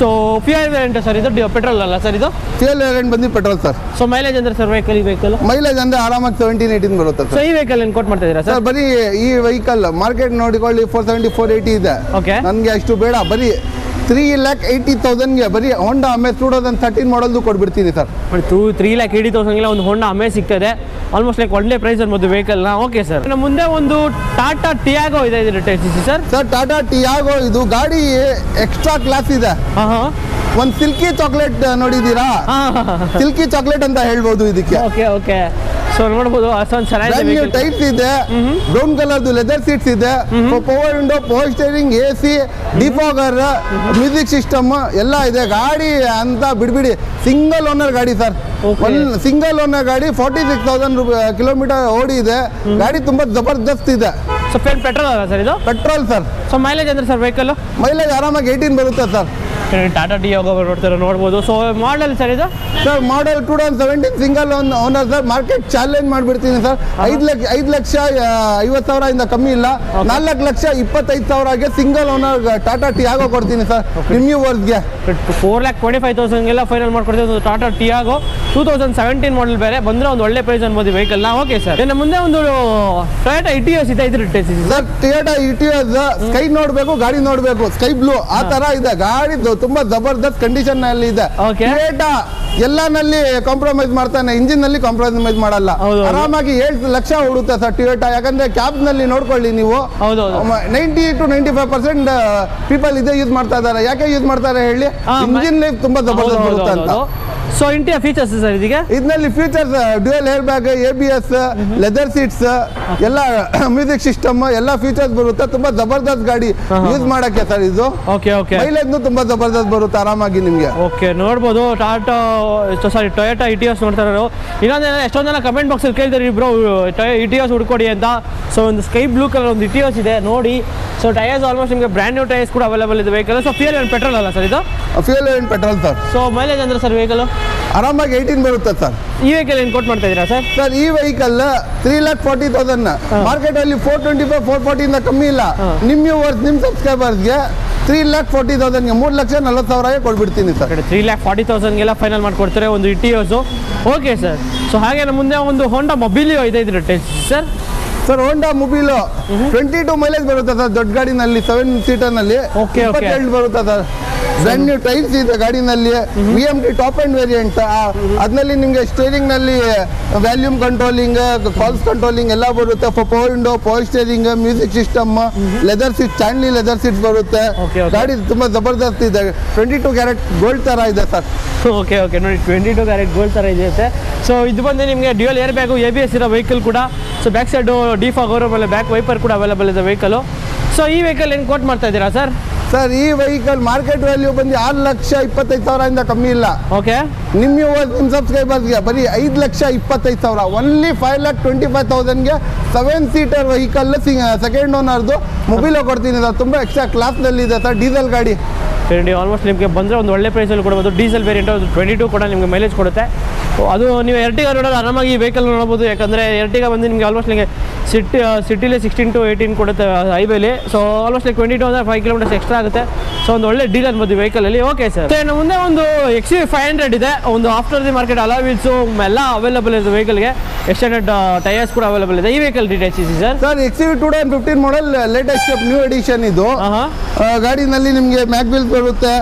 so fuel variant sir ಇದು ಪೆಟ್ರೋಲ್ ಅಲ್ಲ ಸರ್ ಇದು ಫ್ಯೂಯಲ್ ವೇರಿಯಂಟ್ ಬಂದು ಪೆಟ್ರೋಲ್ ಸರ್ ಸೊ ಮೈಲೇಜ್ ಅಂದ್ರೆ ಸರ್ ವೆಹಿಕಲ್ ಈ ವೆಹಿಕಲ್ ಮೈಲೇಜ್ ಅಂದ್ರೆ ಆರಾಮಾಗಿ ಸೆವೆಂಟೀನ್ ಏಯ್ಟೀನ್ ಬರುತ್ತೆ ಸೊ ಸರ್ ಈ ವೆಹಿಕಲ್ ಏನು ಕೊಟ್ ಮಾಡ್ತಾ ಇದ್ದೀರಾ ಸರ್ ಸರ್ ಬರೀ ಈ ವೆಹಿಕಲ್ ಮಾರ್ಕೆಟ್ ನೋಡಿಕೊಳ್ಳಿ ಫೋರ್ ಸೆವೆಂಟಿ ಫೋರ್ ಏಯ್ಟಿ ಇದೆ ಓಕೆ ನನಗೆ ಅಷ್ಟು ಬೇಡ ಬರೀ ತ್ರೀ ಲ್ಯಾಕ್ ಏಯ್ಟಿ ತೌಸಂಡ್ಗೆ ಬರೀ Honda Amaze two thousand thirteen ಮಾಡಲ್ದು ಕೊಟ್ಬಿಡ್ತೀನಿ sir two three lakh eighty ತೌಸಂಡ್ಗೆಲ್ಲ ಒಂದು ಹೊಂಡ ಅಮೇ ಸಿಗ್ತದೆ ಆಲ್ಮೋಸ್ಟ್ ಲೈಕ್ ಒಳ್ಳೆ ಪ್ರೈಸ್ ಅನ್ಬೋದು ವೆಹಿಕಲ್ನ ಓಕೆ ಸರ್ ನಮ್ಮ ಮುಂದೆ ಒಂದು ಟಾಟಾ ಟಿಯಾಗೋ ಇದೆ ಇದು ten C sir sir Tata Tiago ಇದು ಗಾಡಿ ಎಕ್ಸ್ಟ್ರಾ ಕ್ಲಾಸ್ ಇದೆ ಹಾಂ ಹಾಂ ಒಂದು ಸಿಲ್ಕಿ ಚಾಕ್ಲೇಟ್ ನೋಡಿದ್ದೀರಾ ಹಾಂ ಸಿಲ್ಕಿ ಚಾಕ್ಲೇಟ್ ಅಂತ ಹೇಳ್ಬೋದು ಇದಕ್ಕೆ ಓಕೆ ಓಕೆ ಸೊ ನೋಡ್ಬೋದು ಅಷ್ಟೊಂದು ಬ್ರ್ಯಾಂಡ್ ನ್ಯೂ ಚೆನ್ನಾಗಿದೆ ಟೈಪ್ಸ್ ಇದೆ ಬ್ರೌನ್ ಕಲರ್ದು ಲೆದರ್ ಸೀಟ್ಸ್ ಇದೆ power window power steering A C defogger music system ಎಲ್ಲ ಇದೆ ಗಾಡಿ ಅಂತ ಬಿಡ್ಬಿಡಿ ಸಿಂಗಲ್ ಓನರ್ ಗಾಡಿ sir Okay. One single owner ಗಾಡಿ ಫಾರ್ಟಿ ಸಿಕ್ಸ್ ತೌಸಂಡ್ ಕಿಲೋಮೀಟರ್ ಓಡಿ ಇದೆ ಗಾಡಿ ತುಂಬಾ ಜಬರ್ದಸ್ತ್ ಇದೆ ಸೊ ಫೇಲ್ ಪೆಟ್ರೋಲ್ ಅಲ್ಲ ಸರ್ ಇದು ಪೆಟ್ರೋಲ್ ಸರ್ ಸೊ ಮೈಲೇಜ್ ಅಂದ್ರೆ ಸರ್ ವೆಹಿಕಲ್ ಮೈಲೇಜ್ ಆರಾಮಾಗಿ ಏಯ್ಟೀನ್ ಬರುತ್ತೆ ಸರ್ ಟಾಟಾ ಟಿಯಾಗೋ ನೋಡ್ತಾರೆ ನೋಡ್ಬೋದು ಸೊ ಮಾಡಲ್ ಸರ್ ಇದು sir model two thousand seventeen single one owner sir market challenge ಮಾಡಿಬಿಡ್ತೀನಿ ಸರ್ ಐದು ಲಕ್ಷ ಐದು ಲಕ್ಷ ಐವತ್ತು ಸಾವಿರದಿಂದ ಕಮ್ಮಿ ಇಲ್ಲ ನಾಲ್ಕು ಲಕ್ಷ ಇಪ್ಪತ್ತೈದು ಸಾವಿರಗೆ ಸಿಂಗಲ್ ಓನರ್ ಟಾಟಾ ಟಿಯಾಗೋ ಕೊಡ್ತೀನಿ ಸರ್ ನ್ಯೂ ವರ್ಸ್ಗೆ ಫೋರ್ ಲ್ಯಾಕ್ ಟ್ವೆಂಟಿ ಫೈವ್ ತೌಸಂಡ್ಗೆಲ್ಲ ಫೈನಲ್ ಮಾಡ್ಕೊಡ್ತೀವಿ ಒಂದು Tata Tiago two thousand seventeen model ಬೇರೆ ಬಂದರೆ ಒಂದು ಒಳ್ಳೆ ಪ್ರೈಸ್ ಅನ್ಬೋದು ವೆಹಿಕಲ್ನ ಓಕೆ ಸರ್ ಇನ್ನು ಮುಂದೆ ಒಂದು ಟೊಯೋಟಾ ಇಟಿಯೋಸ್ ಇದೆ ಇದ್ರ ten sir Toyota Etios sky ನೋಡಬೇಕು ಗಾಡಿ ನೋಡಬೇಕು ಸ್ಕೈ ಬ್ಲೂ ಆ ತರ ಇದೆ ಗಾಡಿ ತುಂಬಾ ಜಬರ್ದಸ್ತ್ ಕಂಡೀಷನ್ ನಲ್ಲಿ ಇದೆ Okay. ಟಿಯಾಟಾ ಎಲ್ಲನಲ್ಲಿ ಕಾಂಪ್ರಮೈಸ್ ಮಾಡ್ತಾನೆ ಇಂಜಿನ್ ನಲ್ಲಿ ಕಾಂಪ್ರಮೈಸ್ ಮಾಡಲ್ಲ ಹೌದು, ಹೌದು. ಆರಾಮಾಗಿ ಏಳು ಲಕ್ಷ ಹುಡುತ್ತೆ ಸರ್ ಟಿಯೋಟಾ ಯಾಕಂದ್ರೆ ಕ್ಯಾಬ್ ನಲ್ಲಿ ನೋಡ್ಕೊಳ್ಳಿ ನೀವು ಹೌದು, ಹೌದು. Ninety to ninety five percent people ಇದೇ ಯೂಸ್ ಮಾಡ್ತಾ ಇದ್ದಾರೆ ಯಾಕೆ ಯೂಸ್ ಮಾಡ್ತಾರೆ ಹೇಳಿ ಹಾ, ಮ- ಇಂಜಿನ್ ಲೈಫ್ ತುಂಬಾ ಜಬರ್ದಸ್ತ್ ಬರುತ್ತೆ ಅಂತ ಸೊ ಇಂಟಿಯ ಫೀಚರ್ಸ್ ಸರ್ ಇದಕ್ಕೆ ಇದರಲ್ಲಿ features dual air bag A B S leather seats ಎಲ್ಲ ಮ್ಯೂಸಿಕ್ ಸಿಸ್ಟಮ್ ಎಲ್ಲ ಫೀಚರ್ಸ್ ಬರುತ್ತೆ ತುಂಬಾ ಜಬರ್ದಸ್ತ್ ಗಾಡಿ ಯೂಸ್ ಮಾಡಕ್ಕೆ ಸರ್ ಇದು ಓಕೆ ಓಕೆ ಮೈಲೇಜ್ ತುಂಬಾ ಜಬರ್ದಸ್ತ್ ಬರುತ್ತೆ ಆರಾಮಾಗಿ ನಿಮ್ಗೆ ಓಕೆ ನೋಡ್ಬೋದು ಟಾಟಾ ಸಾರಿ ಟೊಯೋಟಾ ಇಟಿಯೋಸ್ ನೋಡ್ತಾ ಇರೋರು ಇನ್ನೊಂದು ಎಷ್ಟೊಂದು ಜನ ಕಮೆಂಟ್ ಬಾಕ್ಸಲ್ಲಿ ಕೇಳ್ತಾರೆ ಇಬ್ರು ಇಟಿಯೋಸ್ ಹುಡ್ಕೊಡಿ ಅಂತ ಸೊ ಒಂದು ಸ್ಕೈ ಬ್ಲೂ ಕಲರ್ ಒಂದು ಇಟಿಯೋಸ್ ಇದೆ ನೋಡಿ ಸೊ ಟೈರ್ಸ್ ಆಲ್ಮೋಸ್ಟ್ ನಿಮಗೆ ಬ್ರ್ಯಾಂಡ್ ನ್ಯೂ ಟೈರ್ಸ್ ಕೂಡ ಅವೈಲೇಬಲ್ ಇದೆ vehicle so fuel and petrol ಅಲ್ಲ ಸರ್ ಇದು ಫ್ಯೂಯಲ್ ಏನ್ ಪೆಟ್ರೋಲ್ ಸರ್ ಸೊ ಮೈಲೇಜ್ ಅಂದ್ರೆ ಸರ್ ವೆಹಿಕಲ್ ಆರಾಮಾಗಿ ಏಯ್ಟೀನ್ ಬರುತ್ತೆ ಸರ್ ಈ ವೆಹಿಕಲ್ ಏನು ಕೊಟ್ಟು ಮಾಡ್ತಾ ಇದ್ದೀರಾ ಸರ್ ಸರ್ ಈ vehicle three lakh forty thousand market ಅಲ್ಲಿ ಫೋರ್ ಟ್ವೆಂಟಿ ಫೈವ್ ಫೋರ್ ಫಾರ್ಟಿಯಿಂದ ಕಮ್ಮಿ ಇಲ್ಲ ನಿಮ್ ವ್ಯೂವರ್ಸ್ ನಿಮ್ ಸಬ್ಸ್ಕ್ರೈಬರ್ಸ್ಗೆ ತ್ರೀ ಲ್ಯಾಕ್ ಫಾರ್ಟಿ ತೌಸಂಡ್ಗೆ ಮೂರು ಲಕ್ಷ ನಲ್ವತ್ತು ಸಾವಿರಗೆ ಕೊಟ್ಬಿಡ್ತೀನಿ ಸರ್ ತ್ರೀ ಲ್ಯಾಕ್ ಫಾರ್ಟಿ ತೌಸಂಡ್ಗೆಲ್ಲ ಫೈನಲ್ ಮಾಡ್ಕೊಡ್ತಾರೆ ಒಂದು ಇಟಿಯೋಸು ಓಕೆ ಸರ್ ಸೊ ಹಾಗೆ ನಮ್ಮ ಮುಂದೆ ಒಂದು ಹೋಂಡಾ ಮೊಬಿಲಿಯೋ ಇದೆ ಇದ್ರೆ sir sir Honda Mobilio twenty two mileage ಬರುತ್ತೆ ಸರ್ ದೊಡ್ಡ ಗಾಡಿನಲ್ಲಿ ಸೆವೆನ್ ಸೀಟರ್ನಲ್ಲಿ Okay, okay. ಇಪ್ಪತ್ತೆರಡು ಬರುತ್ತೆ ಸರ್ ಬ್ರ್ಯಾಂಡ್ ನ್ಯೂ ಟೈಲ್ಸ್ ಇದೆ ಗಾಡಿನಲ್ಲಿ V M T top end variant ಅದ್ರಲ್ಲಿ ನಿಮಗೆ ಸ್ಟೇರಿಂಗ್ ನಲ್ಲಿ ವ್ಯಾಲ್ಯೂಮ್ ಕಂಟ್ರೋಲಿಂಗ್ ಕಾಲ್ಸ್ ಕಂಟ್ರೋಲಿಂಗ್ ಎಲ್ಲ ಬರುತ್ತೆ power window power steering music system leather seat ಚಾಂಡ್ಲಿ ಲೆದರ್ ಸೀಟ್ಸ್ ಬರುತ್ತೆ Okay, okay. ಗಾಡಿ ತುಂಬಾ ಜಬರ್ದಸ್ತ್ ಇದೆ ಟ್ವೆಂಟಿ ಟು ಕ್ಯಾರೆಟ್ ಗೋಲ್ಡ್ ತರ ಇದೆ ಸರ್ ಓಕೆ ಓಕೆ ನೋಡಿ ಟ್ವೆಂಟಿ ಟು ಕ್ಯಾರೆಟ್ ಗೋಲ್ಡ್ ಥರ ಇದೆಯುತ್ತೆ ಸೊ ಇದು ಬಂದು ನಿಮಗೆ dual air bag A B S ಇರೋ ವೆಹಿಕಲ್ ಕೂಡ ಸೊ ಬ್ಯಾಕ್ ಸೈಡು ಡಿಫಾಗ್ ಅವರು ಆಮೇಲೆ ಬ್ಯಾಕ್ ವೈಪರ್ ಕೂಡ ಅವೈಲೇಬಲ್ ಇದೆ ವೆಹಿಕಲು ಸೊ ಈ ವೆಹಿಕಲ್ ಏನು ಕೋಟ್ ಮಾಡ್ತಾ ಇದ್ದೀರಾ ಸರ್ ಸರ್ ಈ ವೆಹಿಕಲ್ ಮಾರ್ಕೆಟ್ ವ್ಯಾಲ್ಯೂ ಬಂದು ಆರು ಲಕ್ಷ ಇಪ್ಪತ್ತೈದು ಸಾವಿರದಿಂದ ಕಮ್ಮಿ ಇಲ್ಲ ಓಕೆ ನಿಮ್ಮ viewers, ನಿಮ್ಮ ಸಬ್ಸ್ಕ್ರೈಬರ್ಸ್ಗೆ ಬರೀ ಐದು ಲಕ್ಷ ಇಪ್ಪತ್ತೈದು ಸಾವಿರ only five lakh twenty five ತೌಸಂಡ್ಗೆ ಸೆವೆನ್ ಸೀಟರ್ ವೆಹಿಕಲ್ ಸೆಕೆಂಡ್ ಓನರ್ದು ಮೊಬೈಲ್ ಕೊಡ್ತೀನಿ ಸರ್ ತುಂಬ ಎಕ್ಸ್ಟ್ರಾ ಕ್ಲಾಸ್ನಲ್ಲಿ ಇದೆ ಸರ್ ಡೀಸೆಲ್ ಗಾಡಿ ಟ್ವೆಂಟಿ ಆಲ್ಮೋಸ್ಟ್ ನಿಮಗೆ ಬಂದರೆ ಒಂದು ಒಳ್ಳೆ ಪ್ರೈಸಲ್ಲಿ ಕೊಡ್ಬೋದು ಡೀಸೆಲ್ ವೇರಿಯಂಟ್ ಅದು ಟ್ವೆಂಟಿ ಟು ಕೂಡ ನಿಮಗೆ ಮೈಲೇಜ್ ಕೊಡುತ್ತೆ So, ಅದು ನೀವು ಎರ್ಟಿಗ ನೋಡೋದು ಆರಾಮಾಗಿ ಈ ವೆಹಿಕಲ್ ನೋಡ್ಬೋದು ಯಾಕಂದರೆ ಎರ್ಟಿಗ ಬಂದು ನಿಮಗೆ ಆಲ್ಮೋಸ್ಟ್ ನಿಮಗೆ ಸಿಟಿ ಸಿಟಿಲಿ ಸಿಕ್ಸ್ಟೀನ್ ಟು ಏಯ್ಟೀನ್ ಕೊಡುತ್ತೆ ಹೈವೇಲಿ so almost like twenty two ಅಂದರೆ ಫೈವ್ ಕಿಲೋಮೀಟರ್ಸ್ ಎಕ್ಸ್ಟ್ರಾ ಆಗುತ್ತೆ ಸೊ ಒಂದು ಒಳ್ಳೆ ಡೀಲ್ ಅನ್ಬೋದು ವೆಹಿಕಲಲ್ಲಿ ಓಕೆ ಸರ್ ಇನ್ನು ಮುಂದೆ ಒಂದು ಎಕ್ಸ್ ಫೈವ್ ಹಂಡ್ರೆಡ್ ಇದೆ ಒಂದು after the market alloy wheels ಎಲ್ಲ ಅವೈಲೇಬಲ್ ಇದೆ ವೆಹಿಕಲ್ಗೆ ಎಕ್ಸ್ಟೆಂಡೆಡ್ ಟೈರ್ಸ್ ಕೂಡ ಅವೈಲೇಬಲ್ ಇದೆ ಈ ವೆಹಿಕಲ್ ಡೀಟೇಲ್ಸ್ ಇದೆ sir sir X two thousand fifteen model latest new edition ಇದು ಹಾಂ ಹಾಂ ಆ, ಗಾಡಿನಲ್ಲಿ ನಿಮಗೆ ಮ್ಯಾಕ್ ವೀಲ್ಸ್ ಬರುತ್ತೆ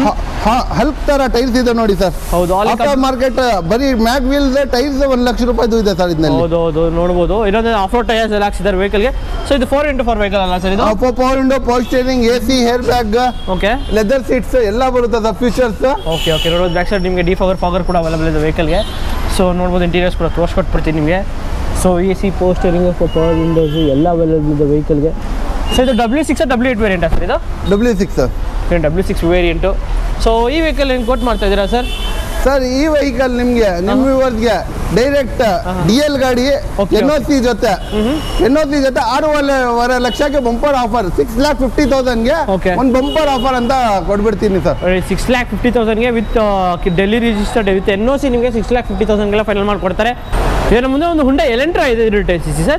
ಹಲ್ಕ್ ತರ ಟೈರ್ಸ್ ಇದೆ ನೋಡಿ ಸರ್ ಹೌದು all ಆಫ್ಟರ್ ಮಾರ್ಕೆಟ್ ಬರೀ ಮ್ಯಾಕ್ ವೀಲ್ಸ್ ಟೈರ್ಸ್ ಒಂದು ಲಕ್ಷ ರೂಪಾಯಿದು ಇದೆ ಸರ್ ಇದರಲ್ಲಿ ಹೌದು ಹೌದು ನೋಡ್ಬೋದು ಇನ್ನೊಂದು ಆಫ್ ರೋಡ್ ಟೈರ್ಸ್ ಎಲ್ಲ ಹಾಕ್ಸಿದ್ದಾರೆ ವೆಹಿಕಲ್ಗೆ ಸೊ ಇದು ಫೋರ್ ಇಂಟು ಫೋರ್ ವೆಹಿಕಲ್ ಅಲ್ಲ ಸರ್ ಇದು power window power steering A C air bag okay leather seats ಎಲ್ಲ ಬರುತ್ತೆ ಸರ್ ಫ್ಯೂಚರ್ಸ್ ಓಕೆ ಓಕೆ ನೋಡೋದು ಬ್ಯಾಕ್ ಸೈಡ್ ನಿಮಗೆ ಡಿ ಫಾಗರ್ ಫಾಗರ್ ಕೂಡ ಅವೈಲೇಬಲ್ ಇದೆ ವೆಹಿಕಲ್ಗೆ ಸೊ ನೋಡ್ಬೋದು ಇಂಟೀರಿಯರ್ಸ್ ಕೂಡ ತೋರಿಸ್ಕೊಟ್ಬಿಡ್ತೀನಿ ನಿಮಗೆ so A C power steering power windows ಎಲ್ಲ ಅವೈಲೇಬಲ್ ಇದೆ ವೆಹಿಕಲ್ಗೆ ಸೊ ಇದು W six W eight variant sir ಇದು W six sir W six variant so ಈ ವೆಹಿಕಲ್ ಏನು ಕೋಟ್ ಮಾಡ್ತಾ ಇದ್ದೀರಾ ಸರ್ ಸರ್ ಈ ವೆಹಿಕಲ್ ನಿಮಗೆ ನಿಮ್ಮ ವ್ಯೂವರ್ಸ್ಗೆ ಡೈರೆಕ್ಟ್ ಡಿ ಎಲ್ ಗಾಡಿ Okay, ಎನ್ ಒ ಸಿ ಜೊತೆ ಎನ್ ಒ ಸಿ ಜೊತೆ ಆರೂವರೆ ಲಕ್ಷಕ್ಕೆ bumper offer six lakh fifty ತೌಸಂಡ್ಗೆ Okay. ಒಂದು ಬಂಪರ್ ಆಫರ್ ಅಂತ ಕೊಟ್ಬಿಡ್ತೀನಿ ಸರ್ ಸಿಕ್ಸ್ ಲ್ಯಾಕ್ ಫಿಫ್ಟಿ ತೌಸಂಡ್ಗೆ with Delhi registered with N O C ನಿಮಗೆ ಸಿಕ್ಸ್ ಲ್ಯಾಕ್ ಫಿಫ್ಟಿ ತೌಸಂಡ್ಗೆಲ್ಲ ಫೈನಲ್ ಮಾಡಿಕೊಡ್ತಾರೆ ಇದರ ಮುಂದೆ ಒಂದು ಹುಂಡೆ ಎಲೆಂಟ್ರಾ ಇದೆ C sir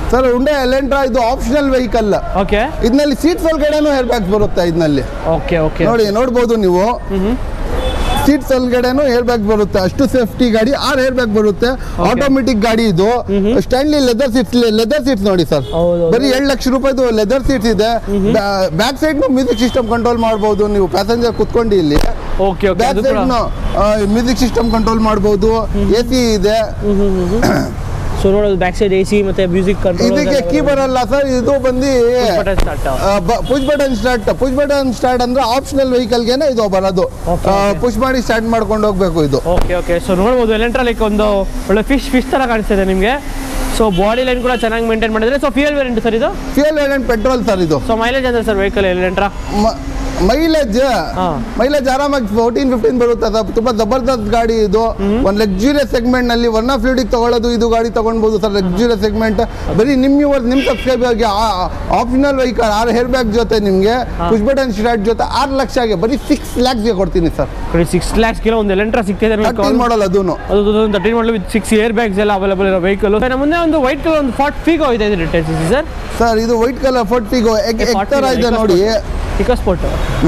sir Hyundai Elantra ಇದು ಆಪ್ಷನಲ್ ವೆಹಿಕಲ್ ಓಕೆ ಇದರಲ್ಲಿ ಸೀಟ್ಸ್ ಒಳಗಡೆನೂ ಏರ್ ಬ್ಯಾಗ್ಸ್ ಬರುತ್ತೆ ಇದರಲ್ಲಿ ಓಕೆ ಓಕೆ ನೋಡಿ ನೋಡ್ಬೋದು ನೀವು ಸೀಟ್ಸ್ ಒಳಗಡೆನೂ ಏರ್ ಬ್ಯಾಗ್ ಬರುತ್ತೆ ಅಷ್ಟು ಸೇಫ್ಟಿ ಗಾಡಿ ಆರ್ ಏರ್ ಬ್ಯಾಗ್ ಬರುತ್ತೆ ಆಟೋಮೆಟಿಕ್ ಗಾಡಿ ಇದು ಸ್ಟ್ಯಾಂಡ್ಲಿ ಲೆದರ್ ಸೀಟ್ಸ್ ಲೆದರ್ ಸೀಟ್ಸ್ ನೋಡಿ ಸರ್ ಹೌದು ಬರೀ ಏಳು ಲಕ್ಷ ರೂಪಾಯಿದು ಲೆದರ್ ಸೀಟ್ಸ್ ಇದೆ back side music system control ಮಾಡಬಹುದು ನೀವು ಪ್ಯಾಸೆಂಜರ್ ಕುತ್ಕೊಂಡು ಇಲ್ಲಿ ಓಕೆ ಓಕೆ ಬ್ಯಾಕ್ ಅದು ಕೂಡ ಸೈಡ್ ಮ್ಯೂಸಿಕ್ ಸಿಸ್ಟಮ್ ಕಂಟ್ರೋಲ್ ಮಾಡಬಹುದು ಎ ಸಿ ಇದೆ ಸೊ ನೋಡೋದು ಬ್ಯಾಕ್ ಸೈಡ್ ಎ ಸಿ ಮತ್ತೆ ಮ್ಯೂಸಿಕ್ ಇದಕ್ಕೆ ಕೀ ಬರಲ್ಲ ಸರ್ ಇದು ಬಂದು button start push button start push button start ಅಂದ್ರೆ ಆಪ್ಷನಲ್ ವೆಹಿಕಲ್ಗೆನೆ ಇದು ಬರೋದು Okay, okay. ಪುಷ್ ಮಾಡಿ ಸ್ಟಾರ್ಟ್ ಮಾಡ್ಕೊಂಡು ಹೋಗ್ಬೇಕು ಇದು ಓಕೆ ಓಕೆ ಸೊ ನೋಡ್ಬೋದು ಎಲೆಂಟ್ರಾ ಲೈಕ್ ಒಂದು ಒಳ್ಳೆ ಫಿಶ್ ಫಿಶ್ ಥರ ಕಾಣಿಸ್ತಿದೆ ನಿಮಗೆ ಸೊ ಬಾಡಿ ಲೈನ್ ಕೂಡ ಚೆನ್ನಾಗಿ ಮೇಂಟೈನ್ ಮಾಡಿದ್ರೆ ಸೊ ಫ್ಯೂಯಲ್ ವೇರಿಯಂಟ್ ಸರ್ ಇದು ಫ್ಯೂಯಲ್ ವೇರಿಯಂಟ್ ಪೆಟ್ರೋಲ್ ಸರ್ ಇದು ಸೊ ಮೈಲೇಜ್ ಅಂದ್ರೆ ಸರ್ ವೆಹಿಕಲ್ ಎಲೆಂಟ್ರಾ ಮೈಲೇಜ್ ಹಾ. ಮೈಲೇಜ್ ಆರಾಮಾಗಿ ಫೋರ್ಟೀನ್ ಫಿಫ್ಟೀನ್ ಬರುತ್ತೆ ಸರ್ ತುಂಬಾ ಜಬರ್ದಸ್ತ್ ಗಾಡಿ ಇದು ಒಂದು ಲಕ್ಸುರಿಯಸ್ ಸೆಗ್ಮೆಂಟ್ ನಲ್ಲಿ ಒನ್ ಆಫ್ ಫ್ಲೂಡಿಗೆ ತಗೊಳ್ಳೋದು ಇದು ಗಾಡಿ ತಗೊಳ್ಬೋದು ಸರ್ ಲಕ್ಸುರಿಯಸ್ ಸೆಗ್ಮೆಂಟ್ ಬರೀ ನಿಮ್ ಇವ್ರ ನಿಮ್ ಸಬ್ಸ್ಕ್ರೈಬರ್ಗೆ ಆಪ್ಷನಲ್ ವೆಹಿಕಲ್ ಆರ್ ಹೇರ್ ಬ್ಯಾಗ್ ಜೊತೆ ನಿಮಗೆ ಪುಷ್ ಬಟನ್ ಸ್ಟಾರ್ಟ್ ಜೊತೆ ಆರು ಲಕ್ಷಗೆ ಬರೀ ಸಿಕ್ಸ್ ಲ್ಯಾಕ್ಸ್ಗೆ ಕೊಡ್ತೀನಿ ಸರ್ ಸಿಕ್ಸ್ ಲ್ಯಾಕ್ಸ್ ಕಿಲೋ ಒಂದು ಎಲೆಂಟ್ರಾ ಸಿಗ್ತಿದೆ ತರ್ಟೀನ್ ಮಾಡಲ್ ಅದೂನು ಅದು thirteen model with six air bags ಎಲ್ಲ ಅವೈಲೇಬಲ್ ಇರೋ ವೆಹಿಕಲ್ ನಮ್ಮ ಮುಂದೆ ಒಂದು ವೈಟ್ ಕಲರ್ ಒಂದು ಫಾರ್ಟ್ ಫೀಗೋ ಇದೆ ರಿಟೇಲ್ಸ್ ಸರ್ ಸರ್ ಇದು white colour Ford Figo egg egg ಥರ ಇದೆ ನೋಡಿ ಇಕೋ ಸ್ಪೋರ್ಟ್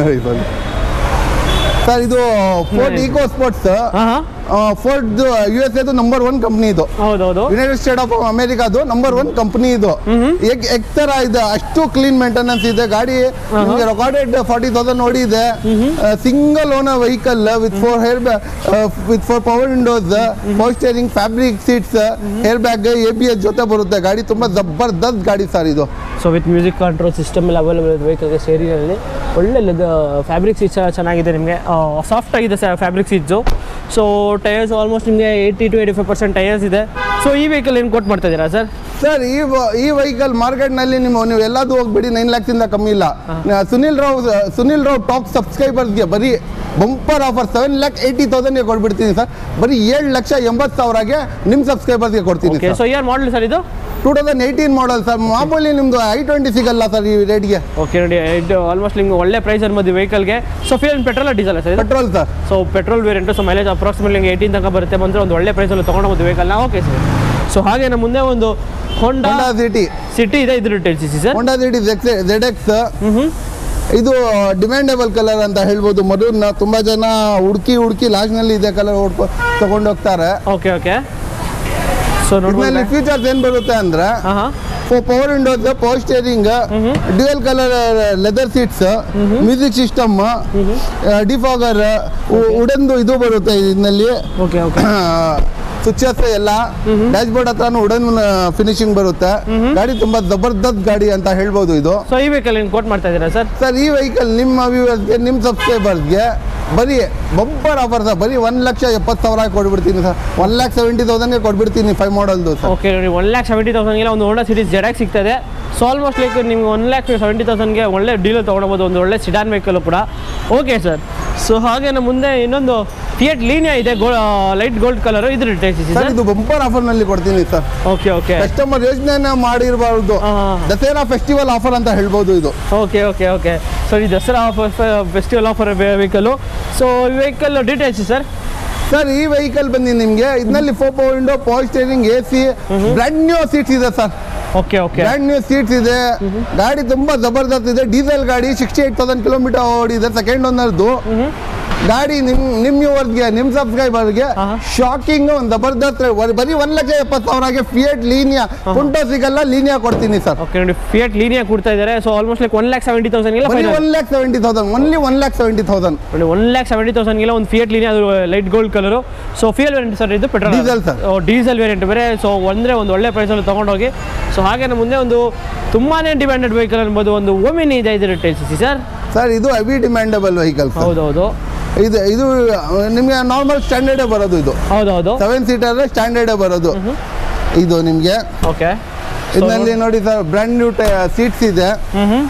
ಸರ್ ಇದು ಫೋರ್ಟ್ ಈಕೋ ಸ್ಪೋರ್ಟ್ಸ್ ಹಾಂ ಹಾಂ ಫೋರ್ಟ್ ಯು ಎಸ್ ಎದು ನಂಬರ್ ಒನ್ ಕಂಪ್ನಿ ಇದು ಹೌದೌದು ಯುನೈಟೆಡ್ ಸ್ಟೇಟ್ ಆಫ್ ಅಮೆರಿಕಾದು ನಂಬರ್ ಒನ್ ಕಂಪನಿ ಇದು ಎಗ್ ಎಗ್ ತರ ಇದೆ ಅಷ್ಟು ಕ್ಲೀನ್ ಮೇಂಟೆನೆನ್ಸ್ ಇದೆ ಗಾಡಿ ನಿಮಗೆ ರೆಕಾರ್ಡೆಡ್ ಫಾರ್ಟಿ ತೌಸಂಡ್ ನೋಡಿದೆ single owner vehicle with four air with four power windows power steering fabric seats air bag A B S ಜೊತೆ ಬರುತ್ತೆ ಗಾಡಿ ತುಂಬಾ ಜಬರ್ದಸ್ತ್ ಗಾಡಿ ಸರ್ ಇದು so with music control system ಎಲ್ಲ ಅವೈಲೇಬಲ್ ಇದೆ ವೆಹಿಕಲ್ಗೆ ಸೇರಿನಲ್ಲಿ ಒಳ್ಳೆ ಫ್ಯಾಬ್ರಿಕ್ ಸೀಟ್ಸ್ ಚೆನ್ನಾಗಿದೆ ನಿಮಗೆ ಸಾಫ್ಟ್ ಆಗಿದೆ fabric seats so tyres almost ನಿಮಗೆ eighty to eighty five percent tyres ಇದೆ ಸೊ ಈ ವೆಹಿಕಲ್ ಏನು ಕೊಟ್ಟು ಮಾಡ್ತಾ ಇದ್ದೀರಾ ಸರ್ ಸರ್ ಈ ವ- ಈ ವೆಹಿಕಲ್ ಮಾರ್ಕೆಟ್ ನಲ್ಲಿ ನೀವು ನೀವು ಎಲ್ಲದೂ ಹೋಗ್ಬಿಡಿ ನೈನ್ ಲ್ಯಾಕ್ಸ್ ಇಂದ ಕಮ್ಮಿ ಇಲ್ಲ ನ- ಸುನಿಲ್ ರಾವ್ ಸುನಿಲ್ ರಾವ್ ಟಾಪ್ ಸಬ್ಸ್ಕ್ರೈಬರ್ಸ್ಗೆ ಬರೀ bumper offer seven lakh eighty ತೌಸಂಡ್ಗೆ ಕೊಟ್ಬಿಡ್ತೀನಿ ಸರ್ ಬರೀ ಏಳು ಲಕ್ಷ ಎಂಬತ್ತು ಸಾವಿರಗೆ ನಿಮ್ಮ ಸಬ್ಸ್ಕ್ರೈಬರ್ಸ್ಗೆ ಕೊಡ್ತೀನಿ okay so year model sir ಇದು two thousand eighteen model sir ಮಾಮೂಲಿ ನಿಮ್ಮದು ಐ ಟ್ವೆಂಟಿ ಸಿಗಲ್ಲ ಸರ್ ಈ ರೇಟ್ಗೆ ಓಕೆ ನೋಡಿ ಇದು ಆಲ್ಮೋಸ್ಟ್ ನಿಮ್ಗೆ ಒಳ್ಳೆ ಪ್ರೈಸ್ ಅನ್ಬೋದು ವೆಹಿಕಲ್ಗೆ so fuel petrol diesel sir ಇದು petrol sir so petrol variant so mileage approximately ನಿಮಗೆ ಏಯ್ಟೀನ್ ತನಕ ಬರುತ್ತೆ ಬಂದರೆ ಒಂದು ಒಳ್ಳೆ ಪ್ರೈಸಲ್ಲಿ ತೊಗೊಂಡೋಗ್ಬೋದು ವೆಹಿಕಲ್ನ ಓಕೆ ಸರ್ ಸೊ ಹಾಗೆ ನಮ್ಮ ಮುಂದೆ ಒಂದು ಹೊಂಡಾ ಹೋಂಡಾ ಸಿಟಿ ಸಿಟಿ ಇದೆ ಇದ್ರ C C sir Honda City Z X ಇದು ಡಿಮ್ಯಾಂಡೇಬಲ್ ಕಲರ್ ಅಂತ ಹೇಳ್ಬೋದು ಮರೂನ್ ತುಂಬಾ ಜನ ಹುಡುಕಿ ಹುಡುಕಿ ಲಾಸ್ಟ್ನಲ್ಲಿ ಇದೆ ಕಲರ್ ಹೊಡ್ಕೊ ತಗೊಂಡೋಗ್ತಾರೆ ಓಕೆ ಓಕೆ ಸೊ ನೋಡ್ಬೋದು ಇದರಲ್ಲಿ ಫೀಚರ್ಸ್ ಏನ್ ಬರುತ್ತೆ ಅಂದ್ರೆ ಹಾಂ ಹಾಂ power windows power steering dual colour leather seats music system defogger ಉಡನ್ದು ಇದು ಬರುತ್ತೆ ಇದರಲ್ಲಿ ಓಕೆ ಓಕೆ ಸ್ವಿಚಸ್ ಎಲ್ಲ ಡ್ಯಾಶ್ ಬೋರ್ಡ್ ಹತ್ರನೂ ಉಡನ್ ಫಿನಿಶಿಂಗ್ ಬರುತ್ತೆ ಗಾಡಿ ತುಂಬಾ ಜಬರ್ದಸ್ತ್ ಗಾಡಿ ಅಂತ ಹೇಳ್ಬೋದು ಇದು ಸೊ ಈ ವೆಹಿಕಲ್ ಏನು ಕೋಟ್ ಮಾಡ್ತಾ ಇದ್ದೀರಾ ಸರ್ ಸರ್ ಈ ವೆಹಿಕಲ್ ನಿಮ್ಮ ವ್ಯೂವರ್ಸ್ಗೆ ನಿಮ್ಮ ಸಬ್ಸ್ಕ್ರೈಬರ್ಸ್ಗೆ ಬರೀ ಬಂಪರ್ ಆಫರ್ ಸರ್ ಬರೀ ಒನ್ ಲಕ್ಷ ಎಪ್ಪತ್ತು ಸಾವಿರ ಕೊಟ್ಬಿಡ್ತೀನಿ ಸರ್ ಒನ್ ಲ್ಯಾಕ್ ಸೆವೆಂಟಿ ತೌಸಂಡ್ಗೆ ಕೊಟ್ಬಿಡ್ತೀನಿ ಫೈವ್ ಮಾಡಲ್ದು ಸರ್ ಓಕೆ ನೋಡಿ ಒನ್ ಲ್ಯಾಕ್ ಸೆವೆಂಟಿ ತೌಸಂಡ್ಗೆಲ್ಲ ಒಂದು ಒಳ್ಳೆ ಸಿರೀಸ್ ಜೆಡಾಗಿ ಸಿಗ್ತದೆ ಸೊ ಆಲ್ಮೋಸ್ಟ್ ಲೈಕ್ ನಿಮ್ಗೆ ಒನ್ ಲ್ಯಾಕ್ ಸೆವೆಂಟಿ ತೌಸಂಡ್ಗೆ ಒಳ್ಳೆ ಡೀಲ್ ತೊಗೊಳ್ಬೋದು ಒಂದು ಒಳ್ಳೆ ಸಿಡಾನ್ ವೆಹಿಕಲ್ ಕೂಡ ಓಕೆ ಸರ್ ಸೊ ಹಾಗೆ ನಮ್ಮ ಮುಂದೆ ಇನ್ನೊಂದು ಫಿಯಟ್ ಲೀನಿಯಾ ಇದೆ ಗೋ ಲೈಟ್ ಗೋಲ್ಡ್ ಕಲರ್ ಇದ್ರ ರಿಟೇಲ್ಸ್ ಸರ್ ಇದು ಬಂಪರ್ ಆಫರ್ ನಲ್ಲಿ ಕೊಡ್ತೀನಿ ಸರ್ ಓಕೆ ಓಕೆ ಕಸ್ಟಮರ್ ಯೋಜನೆ ಮಾಡಿರಬಾರ್ದು ದಸರಾ ಫೆಸ್ಟಿವಲ್ ಆಫರ್ ಅಂತ ಹೇಳ್ಬೋದು ಇದು ಓಕೆ ಓಕೆ ಓಕೆ ಸೊ ಈ Dasara offer festival offer vehicle so ಈ ವೆಹಿಕಲ್ ಡೀಟೇಲ್ಸ್ ಸರ್ ಸರ್ ಈ ವೆಹಿಕಲ್ ಬಂದು ನಿಮಗೆ ಇದರಲ್ಲಿ four power window power steering A C brand new seats ಇದೆ sir okay okay brand new seats ಇದೆ ಗಾಡಿ ತುಂಬಾ ಜಬರ್ದಸ್ತ್ ಇದೆ ಡೀಸೆಲ್ ಗಾಡಿ ಸಿಕ್ಸ್ಟಿ ಏಟ್ ತೌಸಂಡ್ ಕಿಲೋಮೀಟರ್ ಓಡಿದೆ ಸೆಕೆಂಡ್ ಓನರ್ದು ಗಾಡಿ ನಿಮ್ ನಿಮ್ ವ್ಯೂವರ್ಸ್ಗೆ ನಿಮ್ ಸಬ್ಸ್ಕ್ರೈಬರ್ಗೆ ಹಾ. ಶಾಕಿಂಗ್ ಒಂದು ಜಬರ್ದಸ್ತ್ ರೇಟ್. ಬರೀ ಒಂದ್ ಲಕ್ಷ ಎಪ್ಪತ್ತು ಸಾವಿರಗೆ ಫಿಯೇಟ್ ಲೀನಿಯಾ ಪುಂಟೋ ಸಿಗಲ್ಲ ಲೀನಿಯಾ ಕೊಡ್ತೀನಿ ಸರ್ ಓಕೆ ನೋಡಿ ಫಿಯಟ್ ಲೀನಿಯಾ ಕೊಡ್ತಾ ಇದ್ದಾರೆ so almost like one lakh seventy ತೌಸಂಡ್ಗೆಲ್ಲ ಬರೀ final one lakh seventy thousand only one lakh seventy thousand ನೋಡಿ ಒನ್ ಲ್ಯಾಕ್ ಸೆವೆಂಟಿ ತೌಸಂಡ್ಗೆಲ್ಲ ಒಂದು ಫಿಯಟ್ ಲೀನಿಯಾ ಅದು light gold colour so fuel variant sir ಇದು petrol Diesel sir. Diesel variant ಬೇರೆ ಸೊ ಒಂದರೆ ಒಂದು ಒಳ್ಳೆ ಪ್ರೈಸಲ್ಲಿ ತೊಗೊಂಡೋಗಿ ಸೊ ಹಾಗೆ ನಮ್ಮ ಮುಂದೆ ಒಂದು ತುಂಬಾ ಡಿಮ್ಯಾಂಡೆಡ್ ವೆಹಿಕಲ್ ಅನ್ಬೋದು ಒಂದು ಓಮಿನಿ ಇದೆ ಇದು ರಿಟೇಲ್ಸ್ ಸರ್ ಸರ್ ಇದು ಹೆವಿ ಡಿಮ್ಯಾಂಡಬಲ್ ವೆಹಿಕಲ್ ಹೌದೌದು ಇದು ಇದು ನಿಮಗೆ ನಾರ್ಮಲ್ ಸ್ಟ್ಯಾಂಡರ್ಡೇ ಬರೋದು ಇದು ಹೌದೌದು ಸೆವೆನ್ ಸೀಟರ್ ಸ್ಟ್ಯಾಂಡರ್ಡೇ ಬರೋದು ಇದು ನಿಮಗೆ ಓಕೆ ಇದರಲ್ಲಿ ನೋಡಿ ಸರ್ ಬ್ರ್ಯಾಂಡ್ ನ್ಯೂ ಸೀಟ್ಸ್ ಇದೆ ಹ್ಞೂ ಹ್ಞೂ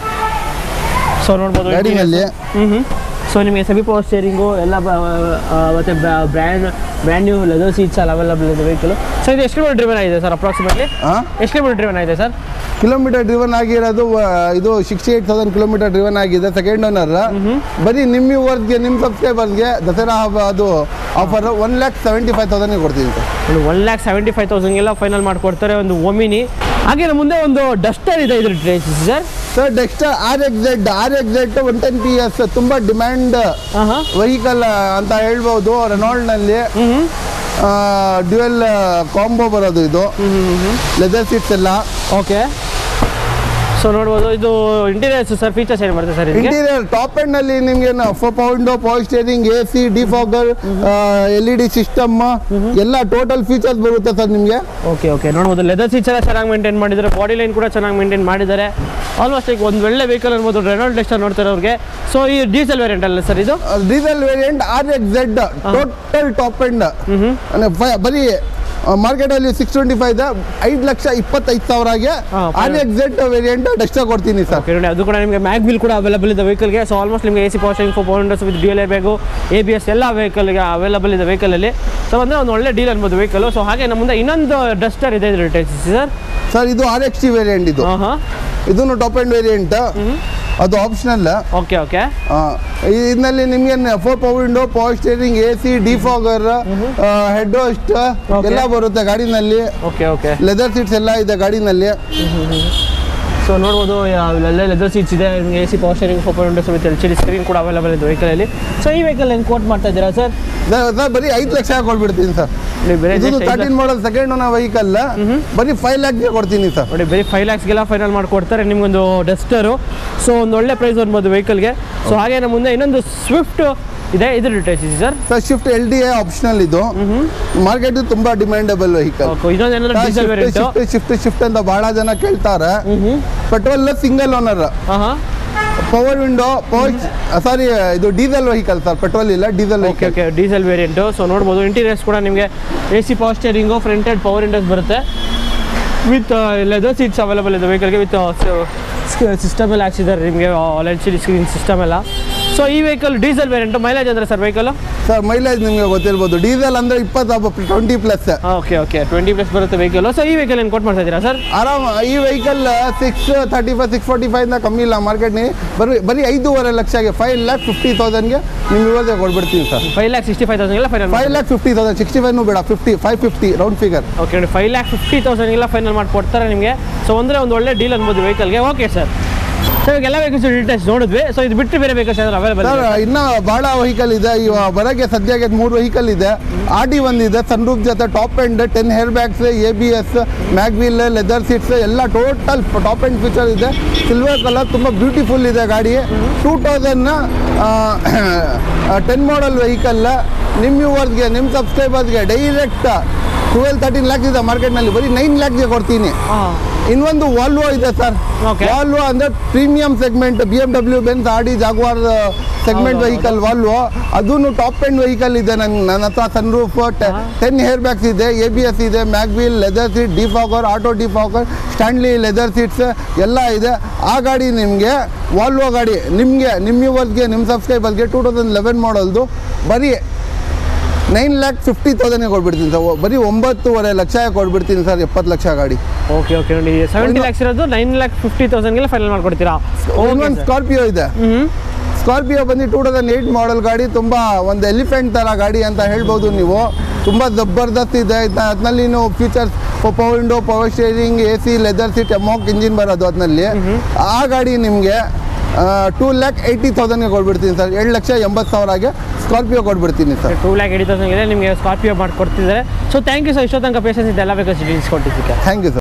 ಸೊ ನೋಡ್ಬೋದು ಗಾಡಿನಲ್ಲಿ ಹ್ಞೂ ಹ್ಞೂ ಸೊ ನಿಮಗೆ ಸೆಮಿ ಪವರ್ ಸ್ಟೇರಿಂಗು ಎಲ್ಲ ಬ- ಆ, ಮತ್ತೆ brand brand new leather seats ಎಲ್ಲ ಅವೈಲಬಲ್ ಇದೆ ವೆಹಿಕಲ್ ಸೊ ಇದು ಎಷ್ಟು ಕಿಲೋಮೀಟರ್ ಡ್ರಿವನ್ ಆಗಿದೆ ಸರ್ ಅಪ್ರಾಕ್ಸಿಮೇಟ್ಲಿ ಎಷ್ಟು ಕಿಲೋಮೀಟರ್ ಡ್ರಿವನ್ ಆಗಿದೆ ಸರ್ ಕಿಲೋಮೀಟರ್ ಡ್ರಿವನ್ ಆಗಿರೋದು ಆ, ಇದು sixty eight thousand kilometre driven ಆಗಿದೆ ಸೆಕೆಂಡ್ ಓನರ್ ಬರೀ ನಿಮ್ಮ ವ್ಯೂವರ್ಸ್ಗೆ ನಿಮ್ಮ ಸಬ್ಸ್ಕ್ರೈಬರ್ಸ್ಗೆ ದಸರಾ ಹಬ್ಬ ಅದು offer one lakh seventy five ತೌಸಂಡ್ಗೆ ಕೊಡ್ತೀನಿ ಸರ್ ಒಂದು ಒನ್ ಲ್ಯಾಕ್ ಸೆವೆಂಟಿ ಫೈವ್ ತೌಸಂಡ್ಗೆಲ್ಲ ಫೈನಲ್ ಮಾಡಿಕೊಡ್ತಾರೆ ಒಂದು ಒಮಿನಿ ಹಾಗೆ ನಮ್ಮ ಮುಂದೆ ಒಂದು ಡಸ್ಟರ್ ಇದೆ ಇದ್ರ ಡ್ರೈಸ್ sir sir Duster R X Z R X Z one ten P S ತುಂಬ ಡಿಮ್ಯಾಂಡ್ ಹಾಂ ಹಾಂ ವೆಹಿಕಲ್ ಅಂತ ಹೇಳ್ಬೋದು ರೆನಾಲ್ಡ್ನಲ್ಲಿ ಹ್ಞೂ ಡ್ಯುಯಲ್ ಕಾಂಬೋ ಬರೋದು ಇದು ಲೆದರ್ ಸೀಟ್ಸ್ ಎಲ್ಲ ಓಕೆ ಸೊ ನೋಡ್ಬೋದು ಇದು ಇಂಟೀರಿಯರ್ಸ್ ಸರ್ ಫೀಚರ್ಸ್ ಏನು ಬರುತ್ತೆ ಸರ್ ಇದಕ್ಕೆ ಇಂಟೀರಿಯರ್ ಟಾಪ್ ಎಂಡ್ ನಲ್ಲಿ ನಿಮ್ಗೆ four pound power steering A C defogger L E D system ಎಲ್ಲ ಟೋಟಲ್ ಫೀಚರ್ಸ್ ಬರುತ್ತೆ ಸರ್ ನಿಮಗೆ ಓಕೆ ಓಕೆ ನೋಡ್ಬೋದು ಲೆದರ್ ಸೀಟ್ಸ್ ಎಲ್ಲ ಚೆನ್ನಾಗಿ ಮೇಂಟೈನ್ ಮಾಡಿದ್ದಾರೆ ಬಾಡಿ ಲೈನ್ ಕೂಡ ಚೆನ್ನಾಗಿ ಮೇಂಟೈನ್ ಮಾಡಿದ್ದಾರೆ ಆಲ್ಮೋಸ್ಟ್ ಈಗ ಒಂದು ಒಳ್ಳೆ ವೆಹಿಕಲ್ ಅನ್ಬೋದು ರೆನಾಲ್ಡ್ ಡೆಸ್ಟರ್ ನೋಡ್ತಾರೆ ಅವ್ರಿಗೆ ಸೊ ಈ ಡೀಸೆಲ್ ವೇರಿಯಂಟ್ ಅಲ್ಲ ಸರ್ ಇದು diesel variant R X Z total top end ಬರೀ ಮಾರ್ಕೆಟ್ ಅಲ್ಲಿ ಸಿಕ್ಸ್ ಟ್ವೆಂಟಿ ಫೈವ್ ಇದೆ ಐದು ಲಕ್ಷ ಇಪ್ಪತ್ತೈದು ಸಾವಿರಗೆ ಹಾ, R X Z variant Duster ಕೊಡ್ತೀನಿ ಸರ್ ಓಕೆ ನೋಡಿ ಅದು ಕೂಡ ನಿಮಗೆ ಮ್ಯಾಗ್ ಬಿಲ್ ಕೂಡ ಅವೈಲಬಲ್ ಇದೆ ವೆಹಿಕಲ್ಗೆ ಸೊ ಆಲ್ಮೋಸ್ಟ್ ನಿಮಗೆ A C power steering four pounders with D L ಬೇಕು ಎ ಬಿ ಎಸ್ ಎಲ್ಲ ವೆಹಿಕಲ್ಗೆ ಅವೈಲಬಲ್ ಇದೆ ವೆಹಿಕಲಲ್ಲಿ ಸೊ ಅಂದರೆ ಒಂದು ಒಳ್ಳೆ ಡೀಲ್ ಅನ್ಬೋದು ವೆಹಿಕಲ್ ಸೊ ಹಾಗೆ ನಮ್ಮ ಮುಂದೆ ಇನ್ನೊಂದು ಡಸ್ಟರ್ ಇದೆ ಇದ್ರ ಟೈಸ್ ಸರ್ ಸರ್ ಇದು ಆರ್ ಎಕ್ಸ್ ಟಿ ವೇರಿಯಂಟ್ ಇದು ಹಾಂ ಹಾಂ ಇದನ್ನು ಟಾಪ್ ಎಂಡ್ ವೇರಿಯಂಟ್ ಅದು ಆಪ್ಷನಲ್ ಓಕೆ ಓಕೆ ಇದರಲ್ಲಿ ನಿಮ್ಗೆ four power window power steering A C defogger headrest Okay. ಎಲ್ಲ ಬರುತ್ತೆ ಗಾಡಿನಲ್ಲಿ ಓಕೆ ಓಕೆ ಲೆದರ್ ಸೀಟ್ಸ್ ಎಲ್ಲ ಇದೆ ಗಾಡಿನಲ್ಲಿ ಸೊ ನೋಡ್ಬೋದು ಅಲ್ಲೆಲ್ಲ ಲೆದರ್ ಸೀಟ್ಸ್ ಇದೆ ನಿಮಗೆ A C power steering four windows with L C D screen ಕೂಡ ಅವೈಲಬಲ್ ಇದೆ ವೆಹಿಕಲಲ್ಲಿ ಸೊ ಈ ವೆಹಿಕಲ್ ಏನು ಕೋಟ್ ಮಾಡ್ತಾ ಇದ್ದೀರಾ ಸರ್ ಸರ್ ಬರೀ ಐದು ಲಕ್ಷ ಕೊಡ್ಬಿಡ್ತೀನಿ ಸರ್ ನೀವು ಬೇರೆ ಇದು just ಐದು thirteen model second owner vehicle ಬರೀ ಫೈವ್ ಲ್ಯಾಕ್ಗೆ ಕೊಡ್ತೀನಿ ಸರ್ ನೋಡಿ ಬರೀ ಫೈವ್ ಲ್ಯಾಕ್ಸ್ಗೆಲ್ಲ ಫೈನಲ್ ಮಾಡಿಕೊಡ್ತಾರೆ ನಿಮ್ಗೊಂದು ಡಸ್ಟರು ಸೊ ಒಂದು ಒಳ್ಳೆ ಪ್ರೈಸ್ ಅನ್ಬೋದು ವೆಹಿಕಲ್ಗೆ ಸೊ ಹಾಗೆ ನಮ್ಮ ಮುಂದೆ ಇನ್ನೊಂದು ಸ್ವಿಫ್ಟ್ ಇದೆ ಇದ್ರ ಡೀಟೇಲ್ಸ್ ಇದೆ sir sir Swift L D A optional ಇದು ಮಾರ್ಕೆಟ್ ತುಂಬಾ ಡಿಮ್ಯಾಂಡಬಲ್ ವೆಹಿಕಲ್ ಓಕೆ ಇನ್ನೊಂದು ಏನಾದ್ರು diesel variant Swift Swift Swift ಅಂತ ಬಹಳ ಜನ ಕೇಳ್ತಾರೆ ಪೆಟ್ರೋಲ್ ಸಿಂಗಲ್ ಓನರ್ ಹಾಂ ಹಾಂ ಪವರ್ ವಿಂಡೋ ಪವರ್ ಸಾರಿ ಇದು ಡೀಸೆಲ್ ವೆಹಿಕಲ್ ಸರ್ ಪೆಟ್ರೋಲ್ ಇಲ್ಲ diesel okay vehicle okay diesel variant so ನೋಡ್ಬೋದು ಇಂಟೀರಿಯರ್ಸ್ ಕೂಡ ನಿಮಗೆ ಎ ಸಿ ಪವರ್ ಸ್ಟೇರಿಂಗು ಫ್ರಂಟೆಡ್ ಪವರ್ ಇಂಡಸ್ ಬರುತ್ತೆ ವಿತ್ ಲೆದರ್ ಸೀಟ್ಸ್ ಅವೈಲಬಲ್ ಇದೆ ವೆಹಿಕಲ್ಗೆ ವಿತ್ ಸಿಸ್ಟಮ್ ಎಲ್ಲ ಹಾಕ್ಸಿದ್ದಾರೆ ನಿಮಗೆ L C D screen system ಎಲ್ಲ ಸೊ ಈ ವೆಹಿಕಲ್ ಡೀಸೆಲ್ ವೇರಿಯಂಟು ಮೈಲೇಜ್ ಅಂದರೆ ಸರ್ ವೆಹಿಕಲ್ ಸರ್ ಮೈಲೇಜ್ ನಿಮಗೆ ಗೊತ್ತಿರ್ಬೋದು ಡೀಸೆಲ್ ಅಂದ್ರೆ ಇಪ್ಪತ್ತು twenty plus okay okay twenty plus ಬರುತ್ತೆ ವೆಹಿಕಲ್ ಸೊ ಈ ವೆಹಿಕಲ್ ಏನು ಕೊಟ್ಟು ಮಾಡ್ತಾ ಇದ್ದೀರಾ ಸರ್ ಆರಾಮ್ ಈ vehicle six thirty five six forty ಫೈವ್ನ ಕಮ್ಮಿ ಇಲ್ಲ ಮಾರ್ಕೆಟ್ನಿ ಬರೀ ಬರೀ ಐದೂವರೆ ಲಕ್ಷಗೆ ಫೈವ್ ಲ್ಯಾಕ್ ಫಿಫ್ಟಿ ತೌಸಂಡ್ಗೆ ನಿಮ್ಗೆ ಇವತ್ತೇ ಕೊಟ್ಬಿಡ್ತೀನಿ sir five lakh sixty five thousand ಎಲ್ಲ final five lakh fifty thousand sixty ಫೈವ್ನು ಬೇಡ fifty five fifty round figure okay ನೋಡಿ ಫೈವ್ ಲ್ಯಾಕ್ ಫಿಫ್ಟಿ ತೌಸಂಡ್ ಎಲ್ಲ ಫೈನಲ್ ಮಾಡಿ ಕೊಡ್ತಾರೆ ನಿಮಗೆ ಸೊ ಅಂದರೆ ಒಂದು ಒಳ್ಳೆ ಡೀಲ್ ಅನ್ಬೋದು ವೆಹಿಕಲ್ಗೆ ಓಕೆ ಸರ್ ಸೊ ಇವಾಗ ಎಲ್ಲ ವೆಹಿಕಲ್ಸ್ ಡೀಟೇಲ್ಸ್ ನೋಡಿದ್ವಿ ಸೊ ಇದು ಬಿಟ್ಟು ಬೇರೆ ವೆಹಿಕಲ್ಸ್ ಏನಾದ್ರು ಅವೈಲೇಬಲ್ ಸರ್ ಇನ್ನ ಭಾಳ ವೆಹಿಕಲ್ ಇದೆ ಇವಾಗ ಬರೋಕ್ಕೆ ಸದ್ಯಕ್ಕೆ ಮೂರು ವೆಹಿಕಲ್ ಇದೆ ಆರ್ ಡಿ ಒಂದಿದೆ ಸನ್ರೂಫ್ ಜೊತೆ top end ten air bags A B S mag wheel leather seats ಎಲ್ಲ ಟೋಟಲ್ ಟಾಪ್ ಎಂಡ್ ಫೀಚರ್ ಇದೆ ಸಿಲ್ವರ್ ಕಲರ್ ತುಂಬ ಬ್ಯೂಟಿಫುಲ್ ಇದೆ ಗಾಡಿ ಟೂ ತೌಸಂಡ್ನ ಟೆನ್ ಮಾಡಲ್ ವೆಹಿಕಲ್ ನಿಮ್ಮ ವ್ಯೂವರ್ಸ್ಗೆ ನಿಮ್ಮ ಸಬ್ಸ್ಕ್ರೈಬರ್ಸ್ಗೆ ಡೈರೆಕ್ಟ್ ಟ್ವೆಲ್ ತರ್ಟೀನ್ ಲ್ಯಾಕ್ಸ್ ಇದೆ ಮಾರ್ಕೆಟ್ನಲ್ಲಿ ಬರೀ ನೈನ್ ಲ್ಯಾಕ್ಸ್ಗೆ ಕೊಡ್ತೀನಿ ಹಾಂ ಇನ್ನೊಂದು ವಾಲ್ವೋ ಇದೆ ಸರ್ Okay. ವಾಲ್ವೋ ಅಂದ್ರೆ premium segment B M W Benz Audi Jaguar segment ಹೌದು, ವೆಹಿಕಲ್ ವಾಲ್ವೋ ಅದೂ ಟಾಪ್ ಎಂಡ್ ವೆಹಿಕಲ್ ಇದೆ ನನ್ನ ನನ್ನ ಹತ್ರ ಸನ್ರೂಫ್ ಟೆನ್ ಹೇರ್ ಬ್ಯಾಗ್ಸ್ ಇದೆ ಎ ಬಿ ಎಸ್ ಇದೆ mag wheel leather seat defogger auto defogger ಸ್ಟ್ಯಾಂಡ್ಲಿ ಲೆದರ್ ಸೀಟ್ಸ್ ಎಲ್ಲ ಇದೆ ಆ ಗಾಡಿ ನಿಮಗೆ ವಾಲ್ವೋ ಗಾಡಿ ನಿಮಗೆ ನಿಮ್ಮ ಯೂವರ್ಸ್ಗೆ ನಿಮ್ಮ ಸಬ್ಸ್ಕ್ರೈಬರ್ಸ್ಗೆ ಟೂ ತೌಸಂಡ್ ಲೆವೆನ್ ಮಾಡಲ್ದು ಬರೀ ನೈನ್ ಲ್ಯಾಕ್ ಫಿಫ್ಟಿ ತೌಸಂಡ್ಗೆ ಕೊಟ್ಬಿಡ್ತೀನಿ ಸರ್ ಬರೀ ಒಂಬತ್ತುವರೆ ಲಕ್ಷ ಕೊಟ್ಬಿಡ್ತೀನಿ ಸರ್ ಎಪ್ಪತ್ತು ಲಕ್ಷ ಗಾಡಿ ಓಕೆ ಓಕೆ ನೋಡಿ ಸೆವೆಂಟಿ ಒಂದು- ಲ್ಯಾಕ್ಸ್ ಇರೋದು ನೈನ್ ಲ್ಯಾಕ್ ಫಿಫ್ಟಿ ತೌಸಂಡ್ಗೆಲ್ಲ ಫೈನಲ್ ಮಾಡ್ಕೊಡ್ತೀರಾ ಇನ್ನೊಂದು ಸ್ಕಾರ್ಪಿಯೋ ಇದೆ ಹ್ಞೂ ಸ್ಕಾರ್ಪಿಯೋ ಬಂದು ಟೂ ತೌಸಂಡ್ ಏಯ್ಟ್ ಮಾಡಲ್ ಗಾಡಿ ತುಂಬ ಒಂದು ಎಲಿಫೆಂಟ್ ಥರ ಗಾಡಿ ಅಂತ ಹೇಳ್ಬೋದು ನೀವು ತುಂಬ ಜಬರ್ದಸ್ತ್ ಇದೆ ಅದರಲ್ಲಿ ನೀವು features power window power steering A C leather seat mHawk engine ಬರೋದು ಅದರಲ್ಲಿ ಆ ಗಾಡಿ ನಿಮಗೆ ಟೂ ಲ್ಯಾಕ್ ಏಯ್ಟಿ ತೌಸಂಡ್ಗೆ ಕೊಟ್ಬಿಡ್ತೀನಿ ಸರ್ ಎರಡು ಲಕ್ಷ ಎಂಬತ್ತು ಸಾವಿರಗೆ ಸ್ಕಾರ್ಪಿಯೋ ಕೊಟ್ಬಿಡ್ತೀನಿ sir two lakh eighty thousand ಇದೆ ನಿಮಗೆ ಸ್ಕಾರ್ಪಿಯೋ ಮಾಡಿಕೊಡ್ತಿದ್ದಾರೆ ಸೊ ಥ್ಯಾಂಕ್ ಯು ಸರ್ ಇಷ್ಟೋ ತನಕ ಪೇಷನ್ಸ್ ಇದೆ ಎಲ್ಲ ಬೇಕಾದ್ರೆ ಕೊಟ್ಟಿದ್ದಕ್ಕೆ ಥ್ಯಾಂಕ್ ಯು ಸರ್